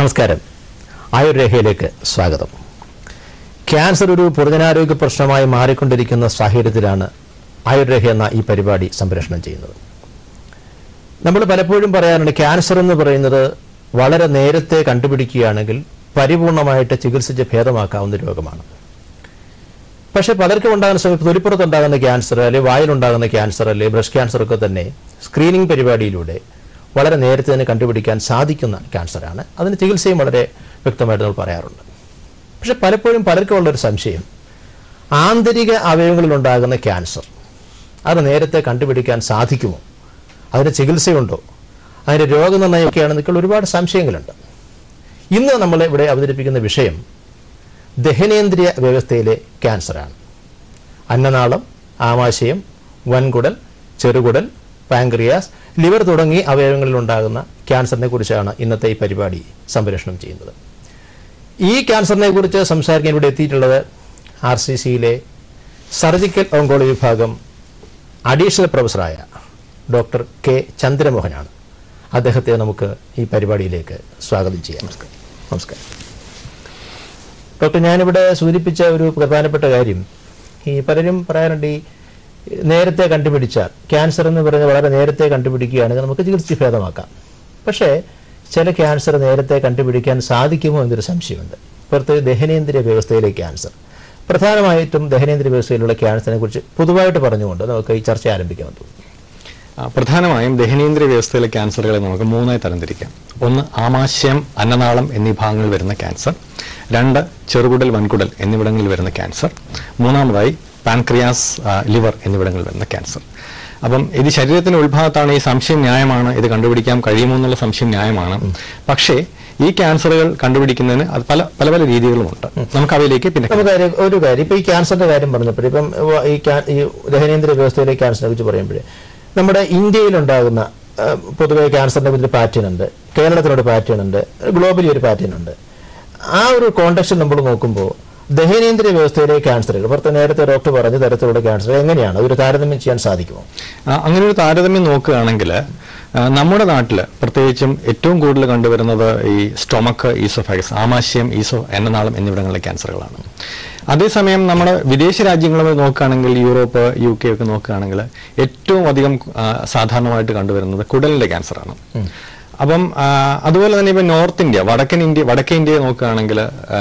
നമസ്കാരം ആയുർരേഖയിലേക്ക് സ്വാഗതം ക്യാൻസർ ഒരു പൊതുജനാരോഗ്യ പ്രശ്നമായി മാറിക്കൊണ്ടിരിക്കുന്ന സാഹചര്യത്തിലാണ് ആയുർരേഖ എന്ന ഈ പരിപാടി സംപ്രേഷണം ചെയ്യുന്നത് നമ്മൾ പലപ്പോഴും പറയാറുണ്ട് ക്യാൻസർ എന്ന് പറയുന്നത് വളരെ നേരത്തെ കണ്ടുപിടിക്കുകയാണെങ്കിൽ പരിപൂർണമായിട്ട് ചികിത്സിച്ച് ഭേദമാക്കാവുന്ന രോഗമാണ് പക്ഷേ പലർക്കും ഉണ്ടാകുന്ന സമയത്ത് തൊലിപ്പുറത്തുണ്ടാകുന്ന ക്യാൻസർ അല്ലെങ്കിൽ വായിലുണ്ടാകുന്ന ക്യാൻസർ അല്ലെങ്കിൽ ബ്രസ്റ്റ് ക്യാൻസർ ഒക്കെ തന്നെ സ്ക്രീനിംഗ് പരിപാടിയിലൂടെ വളരെ നേരത്തെ തന്നെ കണ്ടുപിടിക്കാൻ സാധിക്കുന്ന ക്യാൻസറാണ് അതിന് ചികിത്സയും വളരെ വ്യക്തമായിട്ട് നമ്മൾ പറയാറുണ്ട് പക്ഷെ പലപ്പോഴും പലർക്കും ഉള്ളൊരു സംശയം ആന്തരിക അവയവങ്ങളിലുണ്ടാകുന്ന ക്യാൻസർ അത് നേരത്തെ കണ്ടുപിടിക്കാൻ സാധിക്കുമോ അതിന് ചികിത്സയുണ്ടോ അതിൻ്റെ രോഗനിർണയമൊക്കെയാണെന്നൊക്കെയുള്ള ഒരുപാട് സംശയങ്ങളുണ്ട് ഇന്ന് നമ്മൾ ഇവിടെ അവതരിപ്പിക്കുന്ന വിഷയം ദഹനേന്ദ്രിയ വ്യവസ്ഥയിലെ ക്യാൻസറാണ് അന്നനാളം ആമാശയം വൻകുടൽ ചെറുകുടൽ പാങ്ക്രിയാസ് ലിവർ തുടങ്ങി അവയവങ്ങളിൽ ഉണ്ടാകുന്ന ക്യാൻസറിനെ കുറിച്ചാണ് ഇന്നത്തെ ഈ പരിപാടി സംപ്രേഷണം ചെയ്യുന്നത് ഈ ക്യാൻസറിനെ കുറിച്ച് സംസാരിക്കാൻ ഇവിടെ എത്തിയിട്ടുള്ളത് ആർ സി സിയിലെ സർജിക്കൽ ഓങ്കോളജി വിഭാഗം അഡീഷണൽ പ്രൊഫസറായ ഡോക്ടർ കെ ചന്ദ്രമോഹനാണ് അദ്ദേഹത്തെ നമുക്ക് ഈ പരിപാടിയിലേക്ക് സ്വാഗതം ചെയ്യാം നമസ്കാരം നമസ്കാരം ഡോക്ടർ ഞാനിവിടെ സൂചിപ്പിച്ച ഒരു പ്രധാനപ്പെട്ട കാര്യം ഈ പലരും പറയാറുണ്ട് ഈ നേരത്തെ കണ്ടുപിടിച്ചാൽ ക്യാൻസർ എന്ന് പറയുന്നത് വളരെ നേരത്തെ കണ്ടുപിടിക്കുകയാണെങ്കിൽ നമുക്ക് ചികിത്സിച്ച് ഭേദമാക്കാം പക്ഷേ ചില ക്യാൻസർ നേരത്തെ കണ്ടുപിടിക്കാൻ സാധിക്കുമോ എന്നൊരു സംശയമുണ്ട് പ്രത്യേക ദഹനേന്ദ്രിയ വ്യവസ്ഥയിലെ ക്യാൻസർ പ്രധാനമായിട്ടും ദഹനേന്ദ്രിയ വ്യവസ്ഥയിലുള്ള ക്യാൻസറിനെ കുറിച്ച് പൊതുവായിട്ട് പറഞ്ഞുകൊണ്ട് നമുക്ക് ഈ ചർച്ച ആരംഭിക്കാൻ തോന്നുന്നു ആ, പ്രധാനമായും ദഹനേന്ദ്രിയ വ്യവസ്ഥയിലെ ക്യാൻസറുകളെ നമുക്ക് മൂന്നായി തരംതിരിക്കാം ഒന്ന് ആമാശയം അന്നനാളം എന്നീ ഭാഗങ്ങളിൽ വരുന്ന ക്യാൻസർ രണ്ട് ചെറുകുടൽ വൻകുടൽ എന്നിവിടങ്ങളിൽ വരുന്ന ക്യാൻസർ മൂന്നാമതായി പാൻക്രിയാസ് ആ, ലിവർ എന്നിവിടങ്ങളിൽ വരുന്ന ക്യാൻസർ അപ്പം ഇത് ശരീരത്തിന്റെ ഉത്ഭാഗത്താണ് ഈ സംശയം ന്യായമാണ് ഇത് കണ്ടുപിടിക്കാൻ കഴിയുമോ എന്നുള്ള സംശയം ന്യായമാണ് പക്ഷേ ഈ ക്യാൻസറുകൾ കണ്ടുപിടിക്കുന്നതിന് അത് പല പല പല രീതികളുമുണ്ട് നമുക്ക് അവയിലേക്ക് പിന്നെ നമുക്ക് ഒരു- ഒരു കാര്യം ഇപ്പൊ ഈ ക്യാൻസറിന്റെ കാര്യം പറഞ്ഞപ്പോൾ ഇപ്പം വ- ഈ ക്യാ- ഈ ദഹനേന്ദ്രിയ വ്യവസ്ഥയിലെ ക്യാൻസറിനെ കുറിച്ച് പറയുമ്പോഴേ നമ്മുടെ ഇന്ത്യയിലുണ്ടാകുന്ന ആ, പൊതുവെ ക്യാൻസറിന്റെ ഒരു പാറ്റേൺ ഉണ്ട് കേരളത്തിനൊരു പാറ്റേൺ ഉണ്ട് ഗ്ലോബലി ഒരു പാറ്റേൺ ഉണ്ട് ആ ഒരു കോണ്ടക്സ്റ്റിൽ നമ്മൾ നോക്കുമ്പോൾ ദഹനേന്ദ്രിയ വ്യവസ്ഥയിലെ ക്യാൻസറുകൾ പുറത്ത് നേരത്തെ ഡോക്ടർ പറഞ്ഞ തരത്തിലുള്ള ക്യാൻസർ എങ്ങനെയാണ് ഒരു താരതമ്യം ചെയ്യാൻ സാധിക്കുമോ ആ, അങ്ങനെ ഒരു താരതമ്യം നോക്കുകയാണെങ്കിൽ ആ, നമ്മുടെ നാട്ടിൽ പ്രത്യേകിച്ചും ഏറ്റവും കൂടുതൽ കണ്ടുവരുന്നത് ഈ സ്റ്റൊമക്ക് ഈസോഫാഗസ് ആമാശയം ഈസോ എന്നനാളം എന്നിവിടങ്ങളിലെ ക്യാൻസറുകളാണ് അതേസമയം നമ്മുടെ വിദേശ രാജ്യങ്ങളിൽ നോക്കുകയാണെങ്കിൽ യൂറോപ്പ് യു കെ ഒക്കെ നോക്കുകയാണെങ്കിൽ ഏറ്റവും അധികം ആ, സാധാരണമായിട്ട് കണ്ടുവരുന്നത് കുടലിന്റെ ക്യാൻസറാണ് അപ്പം ആ, അതുപോലെ തന്നെ ഇപ്പൊ നോർത്ത് ഇന്ത്യ വടക്കൻ ഇന്ത്യ വടക്കേ ഇന്ത്യയെ നോക്കുകയാണെങ്കിൽ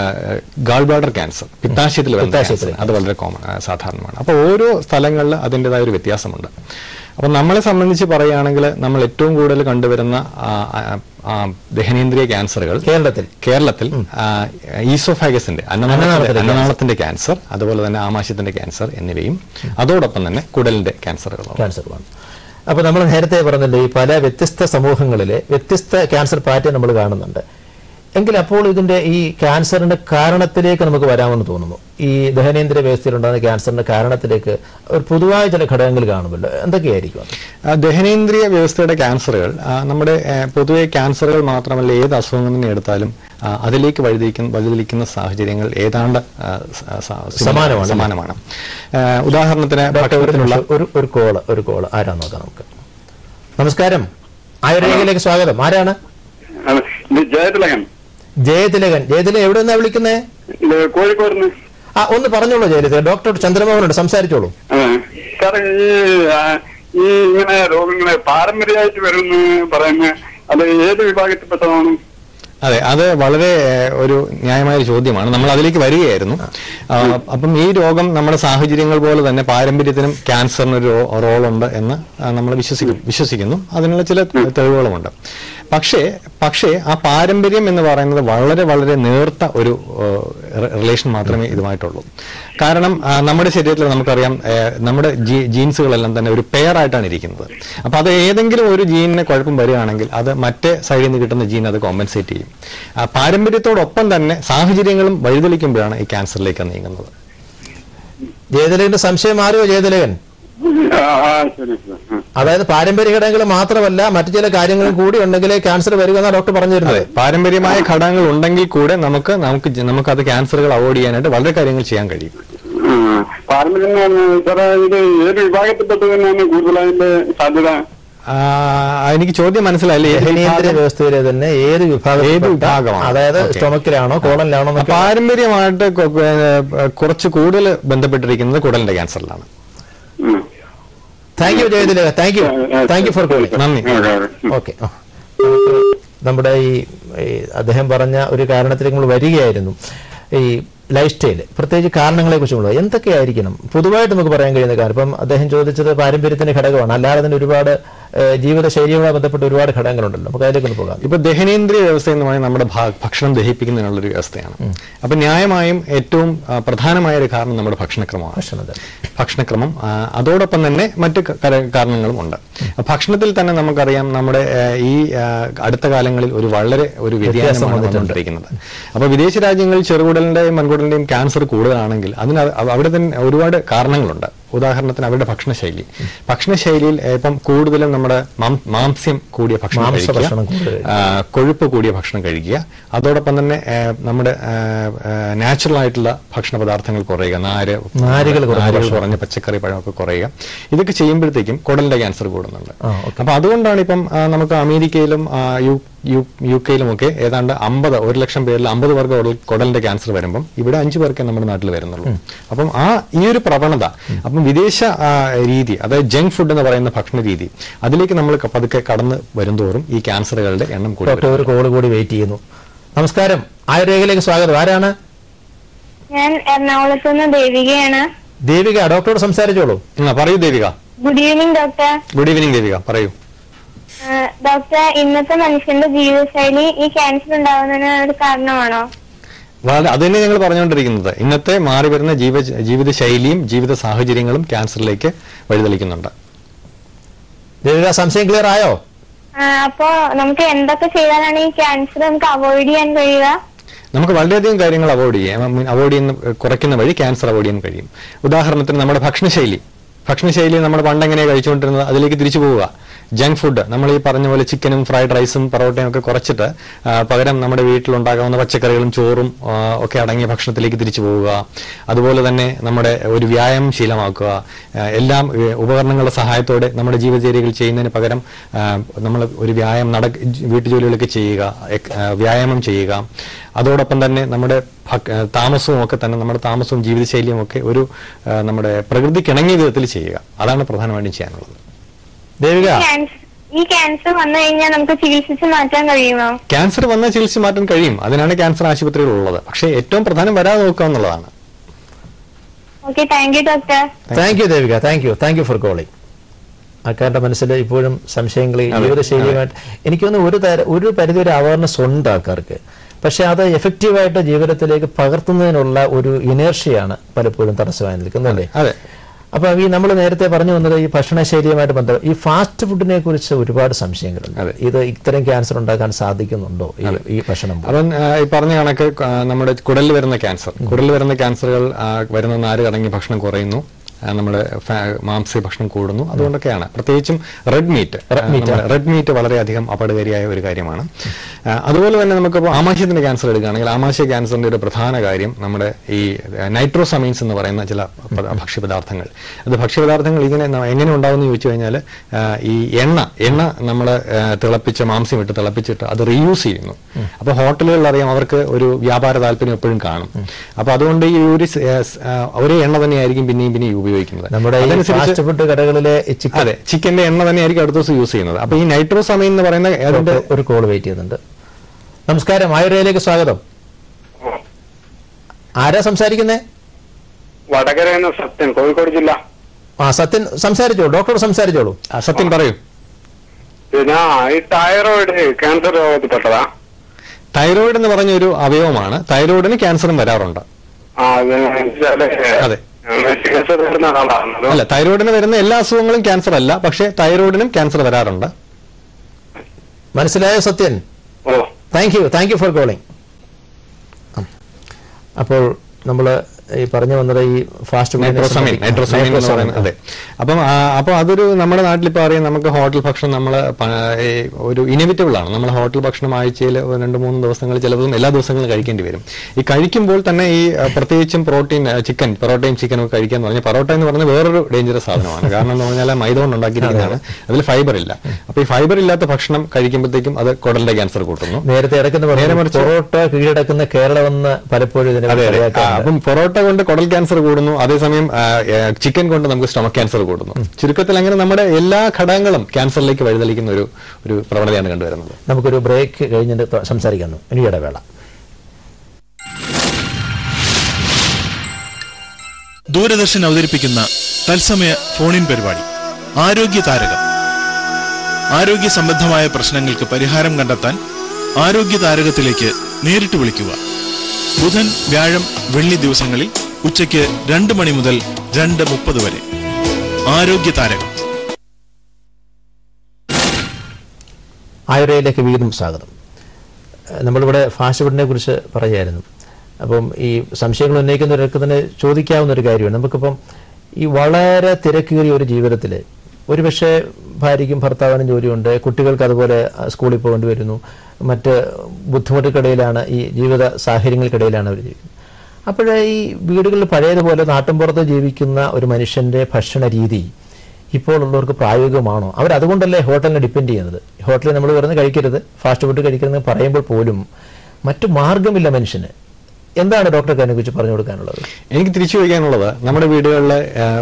ഗാൾ ബ്ലാഡർ ക്യാൻസർ പിത്താശയത്തിൽ വരുന്ന പിത്താശയത്തിൽ ക്യാൻസർ അത് വളരെ കോമൺ സാധാരണമാണ് അപ്പോൾ ഓരോ സ്ഥലങ്ങളിൽ അതിൻ്റെതായ ഒരു വ്യത്യാസമുണ്ട് അപ്പം നമ്മളെ സംബന്ധിച്ച് പറയുകയാണെങ്കിൽ നമ്മൾ ഏറ്റവും കൂടുതൽ കണ്ടുവരുന്ന ആ, ആ, ആ, ദഹനേന്ദ്രിയ ക്യാൻസറുകൾ കേരളത്തിൽ കേരളത്തിൽ ആ, ഈസോഫാഗസിന്റെ അന്നനാളത്തിന്റെ അന്നനാളത്തിന്റെ അന്നനാളത്തിന്റെ ക്യാൻസർ അതുപോലെ തന്നെ ആമാശയത്തിന്റെ ക്യാൻസർ എന്നിവയും അതോടൊപ്പം തന്നെ കുടലിന്റെ ക്യാൻസറുകളും ക്യാൻസറുമാണ് അപ്പോൾ നമ്മൾ നേരത്തെ പറഞ്ഞല്ലോ ഈ പല വ്യത്യസ്ത സമൂഹങ്ങളിലെ വ്യത്യസ്ത ക്യാൻസർ പാറ്റേൺ നമ്മൾ കാണുന്നുണ്ട് എങ്കിൽ അപ്പോൾ ഇതിന്റെ ഈ ക്യാൻസറിന്റെ കാരണത്തിലേക്ക് നമുക്ക് വരാമെന്ന് തോന്നുന്നു ഈ ദഹനേന്ദ്രിയ വ്യവസ്ഥയിലുണ്ടാകുന്ന ക്യാൻസറിന്റെ കാരണത്തിലേക്ക് ഒരു പൊതുവായ ചില ഘടകങ്ങൾ കാണുമല്ലോ എന്തൊക്കെയായിരിക്കും അത്? ആ, ദഹനേന്ദ്രിയ വ്യവസ്ഥയുടെ ക്യാൻസറുകൾ ആ, നമ്മുടെ ആ, പൊതുവെ ക്യാൻസറുകൾ മാത്രമല്ല ഏത് അസുഖങ്ങൾ തന്നെ എടുത്താലും ആ, അതിലേക്ക് വഴിതിരിക്കുന്ന വഴിതിരിക്കുന്ന സാഹചര്യങ്ങൾ ഏതാണ്ട് ആ, സ- സ- സമാനമാണ്. സമാനമാണ് ആ, ഉദാഹരണത്തിന് ഡോക്ടർ ഒരു ഭക്ഷണത്തിനുള്ള നിമിഷം, ഒരു ഒരു കോള് ഒരു കോള് ആരാന്ന് നോക്കാം നമുക്ക് നമസ്കാരം ആയുർവേദിയിലേക്ക് സ്വാഗതം ആരാണ് ആണ്. ഇത് ജയതിലകൻ ജയതിലകൻ ജയതിലകൻ എവിടെ നിന്നാ വിളിക്കുന്നേ ഇത് കോഴിക്കോട് നിന്ന് ആ ഒന്ന് പറഞ്ഞോളൂ ജയതിലകൻ ഡോക്ടർ ചന്ദ്രമോഹനുണ്ട് സംസാരിച്ചോളൂ സാറേ ഈ ആ, ഈ ഇങ്ങനെ രോഗങ്ങളെ പാരമ്പര്യമായിട്ട് വരുമെന്ന് പറയുന്ന അത് ഏത് വിഭാഗത്തിൽപ്പെട്ടതാണ് അതെ അത് വളരെ ഏഹ്, ഒരു ന്യായമായ ഒരു ചോദ്യമാണ് നമ്മൾ അതിലേക്ക് വരികയായിരുന്നു ആ, അപ്പം ഈ രോഗം നമ്മുടെ സാഹചര്യങ്ങൾ പോലെ തന്നെ പാരമ്പര്യത്തിനും ക്യാൻസറിന് ഒരു റോളുണ്ട് എന്ന് നമ്മൾ വിശ്വസിക്കും വിശ്വസിക്കുന്നു അതിനുള്ള ചില തെളിവുകളുമുണ്ട് പക്ഷേ പക്ഷേ ആ പാരമ്പര്യം എന്ന് പറയുന്നത് വളരെ വളരെ നേർത്ത ഒരു റിലേഷൻ മാത്രമേ ഇതുമായിട്ടുള്ളൂ കാരണം ആ, നമ്മുടെ ശരീരത്തിൽ നമുക്കറിയാം ഏഹ്, നമ്മുടെ ജീ- ജീൻസുകളെല്ലാം തന്നെ ഒരു പെയർ ആയിട്ടാണ് ഇരിക്കുന്നത് അപ്പൊ അത് ഏതെങ്കിലും ഒരു ജീനിന് കുഴപ്പം വരികയാണെങ്കിൽ അത് മറ്റേ സൈഡിൽ നിന്ന് കിട്ടുന്ന ജീൻ അത് കോമ്പൻസേറ്റ് ചെയ്യും ആ, പാരമ്പര്യത്തോടൊപ്പം തന്നെ സാഹചര്യങ്ങളും വഴിതെളിക്കുമ്പോഴാണ് ഈ ക്യാൻസറിലേക്ക് നീങ്ങുന്നത് ജയതിലകന്റെ സംശയം മാറിയോ ജയതിലകൻ ആ, ആ, ശരി സാർ ആ. അതായത് പാരമ്പര്യ ഘടകങ്ങൾ മാത്രമല്ല മറ്റു ചില കാര്യങ്ങളും കൂടി ഉണ്ടെങ്കിലേ ക്യാൻസർ വരിക എന്നാണ് ഡോക്ടർ പറഞ്ഞിരുന്നത് അതെ പാരമ്പര്യമായ ഘടകങ്ങൾ ഉണ്ടെങ്കിൽ കൂടെ നമുക്ക് നമുക്ക് ജ- നമുക്ക് അത് ക്യാൻസറുകൾ അവോയ്ഡ് ചെയ്യാനായിട്ട് വളരെ കാര്യങ്ങൾ ചെയ്യാൻ കഴിയും ആ, പാരമ്പര്യം എന്ന് പറഞ്ഞാൽ സാറേ ഇത് ഏത് വിഭാഗത്തിൽപ്പെട്ടത് തന്നെയാണ് കൂടുതൽ അതിന്റെ സാധ്യത ആ, എനിക്ക് ചോദ്യം മനസ്സിലായില്ല ഏത് ദഹനേന്ദ്രിയ വിഭാഗം? വ്യവസ്ഥയിലെ തന്നെ ഏത് വിഭാഗം ഏത് വിഭാഗമാണ്? അതായത് Okay. സ്റ്റൊമക്കിലാണോ കോളനിലാണോ എന്നൊക്കെ പാരമ്പര്യമായിട്ട് കൊ- ഏ, കുറച്ച് കൂടുതൽ ബന്ധപ്പെട്ടിരിക്കുന്നത് കുടലിന്റെ ക്യാൻസറിലാണ് ഉം. Thank you Jayathila thank you thank you for calling നന്ദി ഓക്കെ, ഓക്കെ. ഓക്കെ ആ. നമുക്ക് നമ്മുടെ ഈ ഈ അദ്ദേഹം പറഞ്ഞ ഒരു കാരണത്തിലേക്ക് നമ്മൾ വരികയായിരുന്നു ഈ ലൈഫ് സ്റ്റൈൽ പ്രത്യേകിച്ച് കാരണങ്ങളെ കുറിച്ചുള്ള എന്തൊക്കെയായിരിക്കണം പൊതുവായിട്ട് നമുക്ക് പറയാൻ കഴിയുന്ന കാര്യം ഇപ്പം അദ്ദേഹം ചോദിച്ചത് പാരമ്പര്യത്തിന്റെ ഘടകമാണ് അല്ലാതെ തന്നെ ഒരുപാട് ഏഹ്, ജീവിതശൈലിയുമായി ബന്ധപ്പെട്ട് ഒരുപാട് ഘടകങ്ങളുണ്ടല്ലോ നമുക്ക് അതിലേക്ക് ഒന്ന് പോകാം ഇപ്പൊ ദഹനേന്ദ്രിയ വ്യവസ്ഥ എന്ന് പറയുന്നത് നമ്മുടെ ഭാ- ഭക്ഷണം ദഹിപ്പിക്കുന്നതിനുള്ള ഒരു വ്യവസ്ഥയാണ് അപ്പൊ ന്യായമായും ഏറ്റവും ആ, പ്രധാനമായ ഒരു കാരണം നമ്മുടെ ഭക്ഷണക്രമമാണ് ഭക്ഷണം തന്നെ ഭക്ഷണക്രമം ആ, അതോടൊപ്പം തന്നെ മറ്റ് ക- കര- കാരണങ്ങളും ഉണ്ട് ഭക്ഷണത്തിൽ തന്നെ നമുക്കറിയാം നമ്മുടെ ആ, ഈ ആ, അടുത്ത കാലങ്ങളിൽ ഒരു വളരെ ഒരു വ്യത്യാസമാണ് വന്നുകൊണ്ടിരിക്കുന്നത് അപ്പൊ വിദേശ രാജ്യങ്ങളിൽ ചെറുകുടലിന്റെയും വൻകുടലിന്റെയും ക്യാൻസർ കൂടുതലാണെങ്കിൽ അതിന് അവ- അവിടെ തന്നെ ഒരുപാട് കാരണങ്ങളുണ്ട് ഉദാഹരണത്തിന് അവരുടെ ഭക്ഷണശൈലി ഭക്ഷണശൈലിയിൽ ഏ, ഇപ്പം കൂടുതലും നമ്മുടെ മാം- മാംസ്യം കൂടിയ ഭക്ഷണം മാംസ കഴിക്കുക ഭക്ഷണം കൂടുതൽ ആ, കൊഴുപ്പ് കൂടിയ ഭക്ഷണം കഴിക്കുക അതോടൊപ്പം തന്നെ ഏ, നമ്മുടെ നാച്ചുറൽ ആയിട്ടുള്ള ഭക്ഷണ പദാർത്ഥങ്ങൾ കുറയുക നാര് നാരുകൾ കുറഞ്ഞ നാരുകൾ ഭക്ഷണം. കുറഞ്ഞ പച്ചക്കറി പഴമൊക്കെ കുറയുക ഇതൊക്കെ ചെയ്യുമ്പോഴത്തേക്കും കുടലിന്റെ ക്യാൻസർ കൂടുന്നുണ്ട് ആ, ഓക്കേ. അപ്പൊ അതുകൊണ്ടാണ് ഇപ്പം ആ, നമുക്ക് അമേരിക്കയിലും ആ, യു യു യു കെയിലുമൊക്കെ ഏതാണ്ട് അമ്പത് ഒരു ലക്ഷം പേരിൽ അമ്പത് പേർക്ക് കുടൽ- കുടലിന്റെ ക്യാൻസർ വരുമ്പം ഇവിടെ അഞ്ചു പേർക്കേ നമ്മുടെ നാട്ടിൽ വരുന്നുള്ളൂ അപ്പം ആ ഈ ഒരു പ്രവണത അപ്പം വിദേശ ആ, രീതി അതായത് ജങ്ക് ഫുഡ് എന്ന് പറയുന്ന ഭക്ഷണ രീതി അതിലേക്ക് നമ്മൾ ക- പതുക്കെ കടന്ന് വരുന്തോറും ഈ ക്യാൻസറുകളുടെ എണ്ണം കൂടി ഡോക്ടർ വരും. ഒരു കോള് കൂടി വെയിറ്റ് ചെയ്യുന്നു നമസ്കാരം ആയുർവേദിലേക്ക് സ്വാഗതം ആരാണ് ഞാൻ എറണാകുളത്ത് നിന്ന് ദേവികയാണ് ദേവിക ഡോക്ടറോട് സംസാരിച്ചോളൂ ആ, പറയൂ Devika good evening doctor good evening Devika പറയൂ ആ, ഡോക്ടർ ഇന്നത്തെ മനുഷ്യന്റെ ജീവിതശൈലി ഈ ക്യാൻസർ ഉണ്ടാവുന്നതിന് ഒരു കാരണമാണോ വളരെ അത് തന്നെ ഞങ്ങൾ പറഞ്ഞുകൊണ്ടിരിക്കുന്നത് ഇന്നത്തെ മാറി വരുന്ന ജീവ ജീവിത ശൈലിയും ജീവിത സാഹചര്യങ്ങളും ക്യാൻസറിലേക്ക് വഴിതെളിക്കുന്നുണ്ട് ദേവിക സംശയം ക്ലിയർ ആയോ ആ, അപ്പോ നമുക്ക് എന്തൊക്കെ ചെയ്താലാണ് ഈ ക്യാൻസർ നമുക്ക് അവോയ്ഡ് ചെയ്യാൻ കഴിയുക നമുക്ക് വളരെയധികം കാര്യങ്ങൾ അവോയ്ഡ് ചെയ്യാം അവോയ്ഡ് ചെയ്യുന്ന കുറയ്ക്കുന്ന വഴി ക്യാൻസർ അവോയ്ഡ് ചെയ്യാൻ കഴിയും ഉദാഹരണത്തിന് നമ്മുടെ ഭക്ഷണശൈലി ഭക്ഷണശൈലി നമ്മൾ പണ്ട് എങ്ങനെയാണ് കഴിച്ചുകൊണ്ടിരുന്നത് അതിലേക്ക് തിരിച്ചു പോവുക ജങ്ക് ഫുഡ് നമ്മൾ ഈ പറഞ്ഞ പോലെ ചിക്കനും ഫ്രൈഡ് റൈസും പൊറോട്ടയും ഒക്കെ കുറച്ചിട്ട് ആ, പകരം നമ്മുടെ വീട്ടിലുണ്ടാകാവുന്ന പച്ചക്കറികളും ചോറും ആ, ഒക്കെ അടങ്ങിയ ഭക്ഷണത്തിലേക്ക് തിരിച്ചു പോവുക അതുപോലെ തന്നെ നമ്മുടെ ഒരു വ്യായാമം ശീലമാക്കുക ആ, എല്ലാം ഏ, ഉപകരണങ്ങളുടെ സഹായത്തോടെ നമ്മുടെ ജീവിതചര്യകൾ ചെയ്യുന്നതിന് പകരം നമ്മൾ ഒരു വ്യായാമം നട വീട്ടുജോലികളൊക്കെ ചെയ്യുക എക്- ആ, വ്യായാമം ചെയ്യുക അതോടൊപ്പം തന്നെ നമ്മുടെ ഭക്- ആ, താമസവും ഒക്കെ തന്നെ നമ്മുടെ താമസവും ജീവിതശൈലിയും ഒക്കെ ഒരു ആ, നമ്മുടെ പ്രകൃതിക്കിണങ്ങിയ വിധത്തിൽ ചെയ്യുക അതാണ് പ്രധാനമായിട്ടും ചെയ്യാനുള്ളത് ദേവിക ക്യാൻസർ ഈ ക്യാൻസർ വന്നു കഴിഞ്ഞാൽ നമുക്ക് ചികിത്സിച്ച് മാറ്റാൻ കഴിയുമോ ക്യാൻസർ വന്നാൽ ചികിത്സിച്ച് മാറ്റാൻ കഴിയും അതിനാണ് ക്യാൻസർ ആശുപത്രികൾ ഉള്ളത് പക്ഷേ ഏറ്റവും പ്രധാനം വരാതെ നോക്കുക എന്നുള്ളതാണ് okay thank you doctor thank you Devika thank you thank you for calling ആൾക്കാരുടെ മനസ്സിൽ ഇപ്പോഴും സംശയങ്ങൾ ഈ അതെ, ജീവിതശൈലിയുമായിട്ട് എനിക്ക് തോന്നുന്നു ഒരു തര ഒരു പരിധി ഒരു അവയർനെസ് ഉണ്ട് ആൾക്കാർക്ക് പക്ഷെ അത് എഫക്റ്റീവായിട്ട് ജീവിതത്തിലേക്ക് പകർത്തുന്നതിനുള്ള ഒരു ഇനേർഷ്യയാണ് പലപ്പോഴും തടസ്സമായി നിൽക്കുന്നല്ലേ അതെ അപ്പൊ ഈ നമ്മൾ നേരത്തെ പറഞ്ഞു വന്നത് ഈ ഭക്ഷണശൈലിയുമായിട്ട് ബന്ധം ഈ ഫാസ്റ്റ് ഫുഡിനെ കുറിച്ച് ഒരുപാട് സംശയങ്ങളുണ്ട് അതെ. ഇത് ഇത്തരം ക്യാൻസർ ഉണ്ടാക്കാൻ സാധിക്കുന്നുണ്ടോ ഈ- ഈ ഭക്ഷണം മൂലം? അവൻ ആ, ഈ പറഞ്ഞ കണക്ക് ആ, നമ്മുടെ കുടലിൽ വരുന്ന ക്യാൻസർ കുടലിൽ വരുന്ന ക്യാൻസറുകൾ ആ, വരുന്ന നാര് അടങ്ങിയ ഭക്ഷണം കുറയുന്നു ആ, നമ്മുടെ ഫാ- മാംസ്യ ഭക്ഷണം കൂടുന്നു അതുകൊണ്ടൊക്കെയാണ് പ്രത്യേകിച്ചും റെഡ് മീറ്റ് റെഡ് മീറ്റ് വളരെയധികം അപകടകാരിയായ ഒരു കാര്യമാണ് ആ, അതുപോലെ തന്നെ നമുക്കിപ്പോൾ ആമാശയത്തിന്റെ ക്യാൻസർ എടുക്കുകയാണെങ്കിൽ ആമാശയ ക്യാൻസറിന്റെ ഒരു പ്രധാന കാര്യം നമ്മുടെ ഈ നൈട്രോസമീൻസ് എന്ന് പറയുന്ന ചില പദ- ഭക്ഷ്യപദാർത്ഥങ്ങൾ അത് ഭക്ഷ്യപദാർത്ഥങ്ങൾ ഇങ്ങനെ ന- എങ്ങനെ ഉണ്ടാവുമെന്ന് ചോദിച്ചു കഴിഞ്ഞാൽ ഈ എണ്ണ എണ്ണ നമ്മൾ തിളപ്പിച്ച മാംസ്യം ഇട്ട് തിളപ്പിച്ചിട്ട് അത് റീയൂസ് ചെയ്യുന്നു അപ്പോൾ ഹോട്ടലുകളിൽ അറിയാം അവർക്ക് ഒരു വ്യാപാര താല്പര്യം എപ്പോഴും കാണും അപ്പോൾ അതുകൊണ്ട് ഈ ഒരു സ്- ഏ, സ്- ആ, ഒരേ എണ്ണ തന്നെയായിരിക്കും പിന്നെയും പിന്നെയും ഉപയോഗിക്കുന്നത് നമ്മുടെ ഈ അതനുസരിച്ച് ഫാസ്റ്റ് ഫുഡ് കടകളിലെ ഈ ചിക്കൻ അതെ ചിക്കന്റെ എണ്ണ തന്നെയായിരിക്കും അടുത്ത ദിവസം യൂസ് ചെയ്യുന്നത് അപ്പൊ ഈ നൈട്രോസമീൻ എന്ന് പറയുന്ന അതിന്റെ ഒരു കോൾ വെയിറ്റ് ചെയ്യുന്നുണ്ട് നമസ്കാരം ആയുർവേദിലേക്ക് സ്വാഗതം ആരാ സംസാരിക്കുന്നേ വടകരയെന്ന സത്യൻ കോഴിക്കോട് ജില്ല ആ സത്യൻ സംസാരിച്ചോളൂ ഡോക്ടറോട് സംസാരിച്ചോളൂ ആ, സത്യം പറയൂ പിന്നെ ഈ തൈറോയിഡ് ക്യാൻസർ രോഗത്തിൽപ്പെട്ടതാ തൈറോയിഡ് എന്ന് പറഞ്ഞ ഒരു അവയവമാണ് തൈറോയിഡിന് ക്യാൻസറും വരാറുണ്ട് ആ അത് വെച്ചാല് അതെ. ക്യാൻസർ വരുന്ന ആളാണ് അതോ? അല്ല തൈറോയിഡിന് വരുന്ന എല്ലാ അസുഖങ്ങളും ക്യാൻസർ അല്ല പക്ഷേ തൈറോയിഡിനും ക്യാൻസർ വരാറുണ്ട് മനസ്സിലായോ സത്യൻ ഓ thank you thank you for calling അപ്പോൾ നമ്മൾ ഈ പറഞ്ഞു വന്നത് ഈ ഫാസ്റ്റ് നൈട്രോസമീൻ നൈട്രോസമീൻ എന്ന് പറയുന്നത് അതെ അപ്പം ആ, അപ്പോൾ അതൊരു നമ്മുടെ നാട്ടിൽ ഇപ്പോൾ അറിയാം നമുക്ക് ഹോട്ടൽ ഭക്ഷണം നമ്മൾ ഒരു ഇനിവിറ്റബിൾ ആണ് നമ്മൾ ഹോട്ടൽ ഭക്ഷണം ആഴ്ചയിൽ രണ്ട് മൂന്ന് ദിവസങ്ങൾ ചിലതും എല്ലാ ദിവസങ്ങളും കഴിക്കേണ്ടി വരും ഈ കഴിക്കുമ്പോൾ തന്നെ ഈ ആ, പ്രത്യേകിച്ചും പ്രോട്ടീൻ ചിക്കൻ പൊറോട്ടയും ചിക്കനും ഒക്കെ കഴിക്കുക എന്ന് പറഞ്ഞാൽ പൊറോട്ട എന്ന് പറഞ്ഞാൽ വേറൊരു ഡേഞ്ചറസ് സാധനമാണ് കാരണം എന്ന് പറഞ്ഞാൽ മൈദ കൊണ്ട് ഉണ്ടാക്കിയിരിക്കുന്നതാണ് അതിൽ ഫൈബർ ഇല്ല അപ്പോൾ ഈ ഫൈബർ ഇല്ലാത്ത ഭക്ഷണം കഴിക്കുമ്പോഴത്തേക്കും അത് കുടലിന്റെ ക്യാൻസർ കൂട്ടുന്നു നേരത്തെ ഇടയ്ക്കുന്ന നേരെ പറഞ്ഞു മറിച്ച് പൊറോട്ട കീഴടക്കുന്ന കേരളമെന്ന് പലപ്പോഴും ഇതിനെ അതെ അതെ ആ, കളിയാക്കാറുണ്ട്. അപ്പം പൊറോട്ട കൊണ്ട് കുടൽ ക്യാൻസർ കൂടുന്നു അതേസമയം ചിക്കൻ കൊണ്ട് നമുക്ക് സ്റ്റൊമക് ക്യാൻസർ കൂടുന്നു ചുരുക്കത്തിൽ അങ്ങനെ നമ്മുടെ എല്ലാ ഘടകങ്ങളും ക്യാൻസറിലേക്ക് വഴിതെളിക്കുന്ന ഒരു ഒരു പ്രവണതയാണ് കണ്ടുവരുന്നത് നമുക്കൊരു ബ്രേക്ക് കഴിഞ്ഞിട്ട് ത- സംസാരിക്കുന്നു ഇനി ഇടവേള ദൂരദർശൻ അവതരിപ്പിക്കുന്ന തത്സമയ ഫോണിൻ പരിപാടി ആരോഗ്യ താരകം ആരോഗ്യ സംബന്ധമായ പ്രശ്നങ്ങൾക്ക് പരിഹാരം കണ്ടെത്താൻ ആരോഗ്യ താരകത്തിലേക്ക് നേരിട്ട് വിളിക്കുക ബുധൻ വ്യാഴം വെള്ളി ദിവസങ്ങളിൽ ഉച്ചയ്ക്ക് രണ്ട് മണി മുതൽ രണ്ട് മുപ്പത് വരെ ആരോഗ്യ താരകം ആയുർവേദയിലേക്ക് വീണ്ടും സ്വാഗതം ഏഹ് നമ്മളിവിടെ ഫാസ്റ്റ് ഫുഡിനെ കുറിച്ച് പറയുമായിരുന്നു അപ്പം ഈ സംശയങ്ങൾ ഉന്നയിക്കുന്നവരൊക്കെ തന്നെ ചോദിക്കാവുന്ന ഒരു കാര്യമാണ് നമുക്കിപ്പം ഈ വളരെ തിരക്കേറിയ ഒരു ജീവിതത്തിൽ ഒരുപക്ഷെ ഭാര്യയ്ക്കും ഭർത്താവിനും ജോലിയുണ്ട് കുട്ടികൾക്ക് അതുപോലെ ആ, സ്കൂളിൽ പോകേണ്ടി വരുന്നു മറ്റ് ബുദ്ധിമുട്ടുകൾക്കിടയിലാണ് ഈ ജീവിത സാഹചര്യങ്ങൾക്കിടയിലാണ് അവർ ജീവിക്കുന്നത് അപ്പോഴേ ഈ വീടുകളിൽ പഴയതുപോലെ നാട്ടിൻപുറത്ത് ജീവിക്കുന്ന ഒരു മനുഷ്യന്റെ ഭക്ഷണ രീതി ഇപ്പോൾ ഉള്ളവർക്ക് പ്രായോഗികമാണോ അവർ അതുകൊണ്ടല്ലേ ഹോട്ടലിനെ ഡിപ്പെൻഡ് ചെയ്യുന്നത് ഹോട്ടലിൽ നമ്മൾ വെറുതെ കഴിക്കരുത് ഫാസ്റ്റ് ഫുഡ് കഴിക്കരുതെന്ന് പറയുമ്പോൾ പോലും മറ്റു മാർഗമില്ല മനുഷ്യന് എന്താണ് ഡോക്ടർക്ക് അതിനെക്കുറിച്ച് പറഞ്ഞു കൊടുക്കാനുള്ളത് എനിക്ക് തിരിച്ചു ചോദിക്കാനുള്ളത് നമ്മുടെ വീടുകളിൽ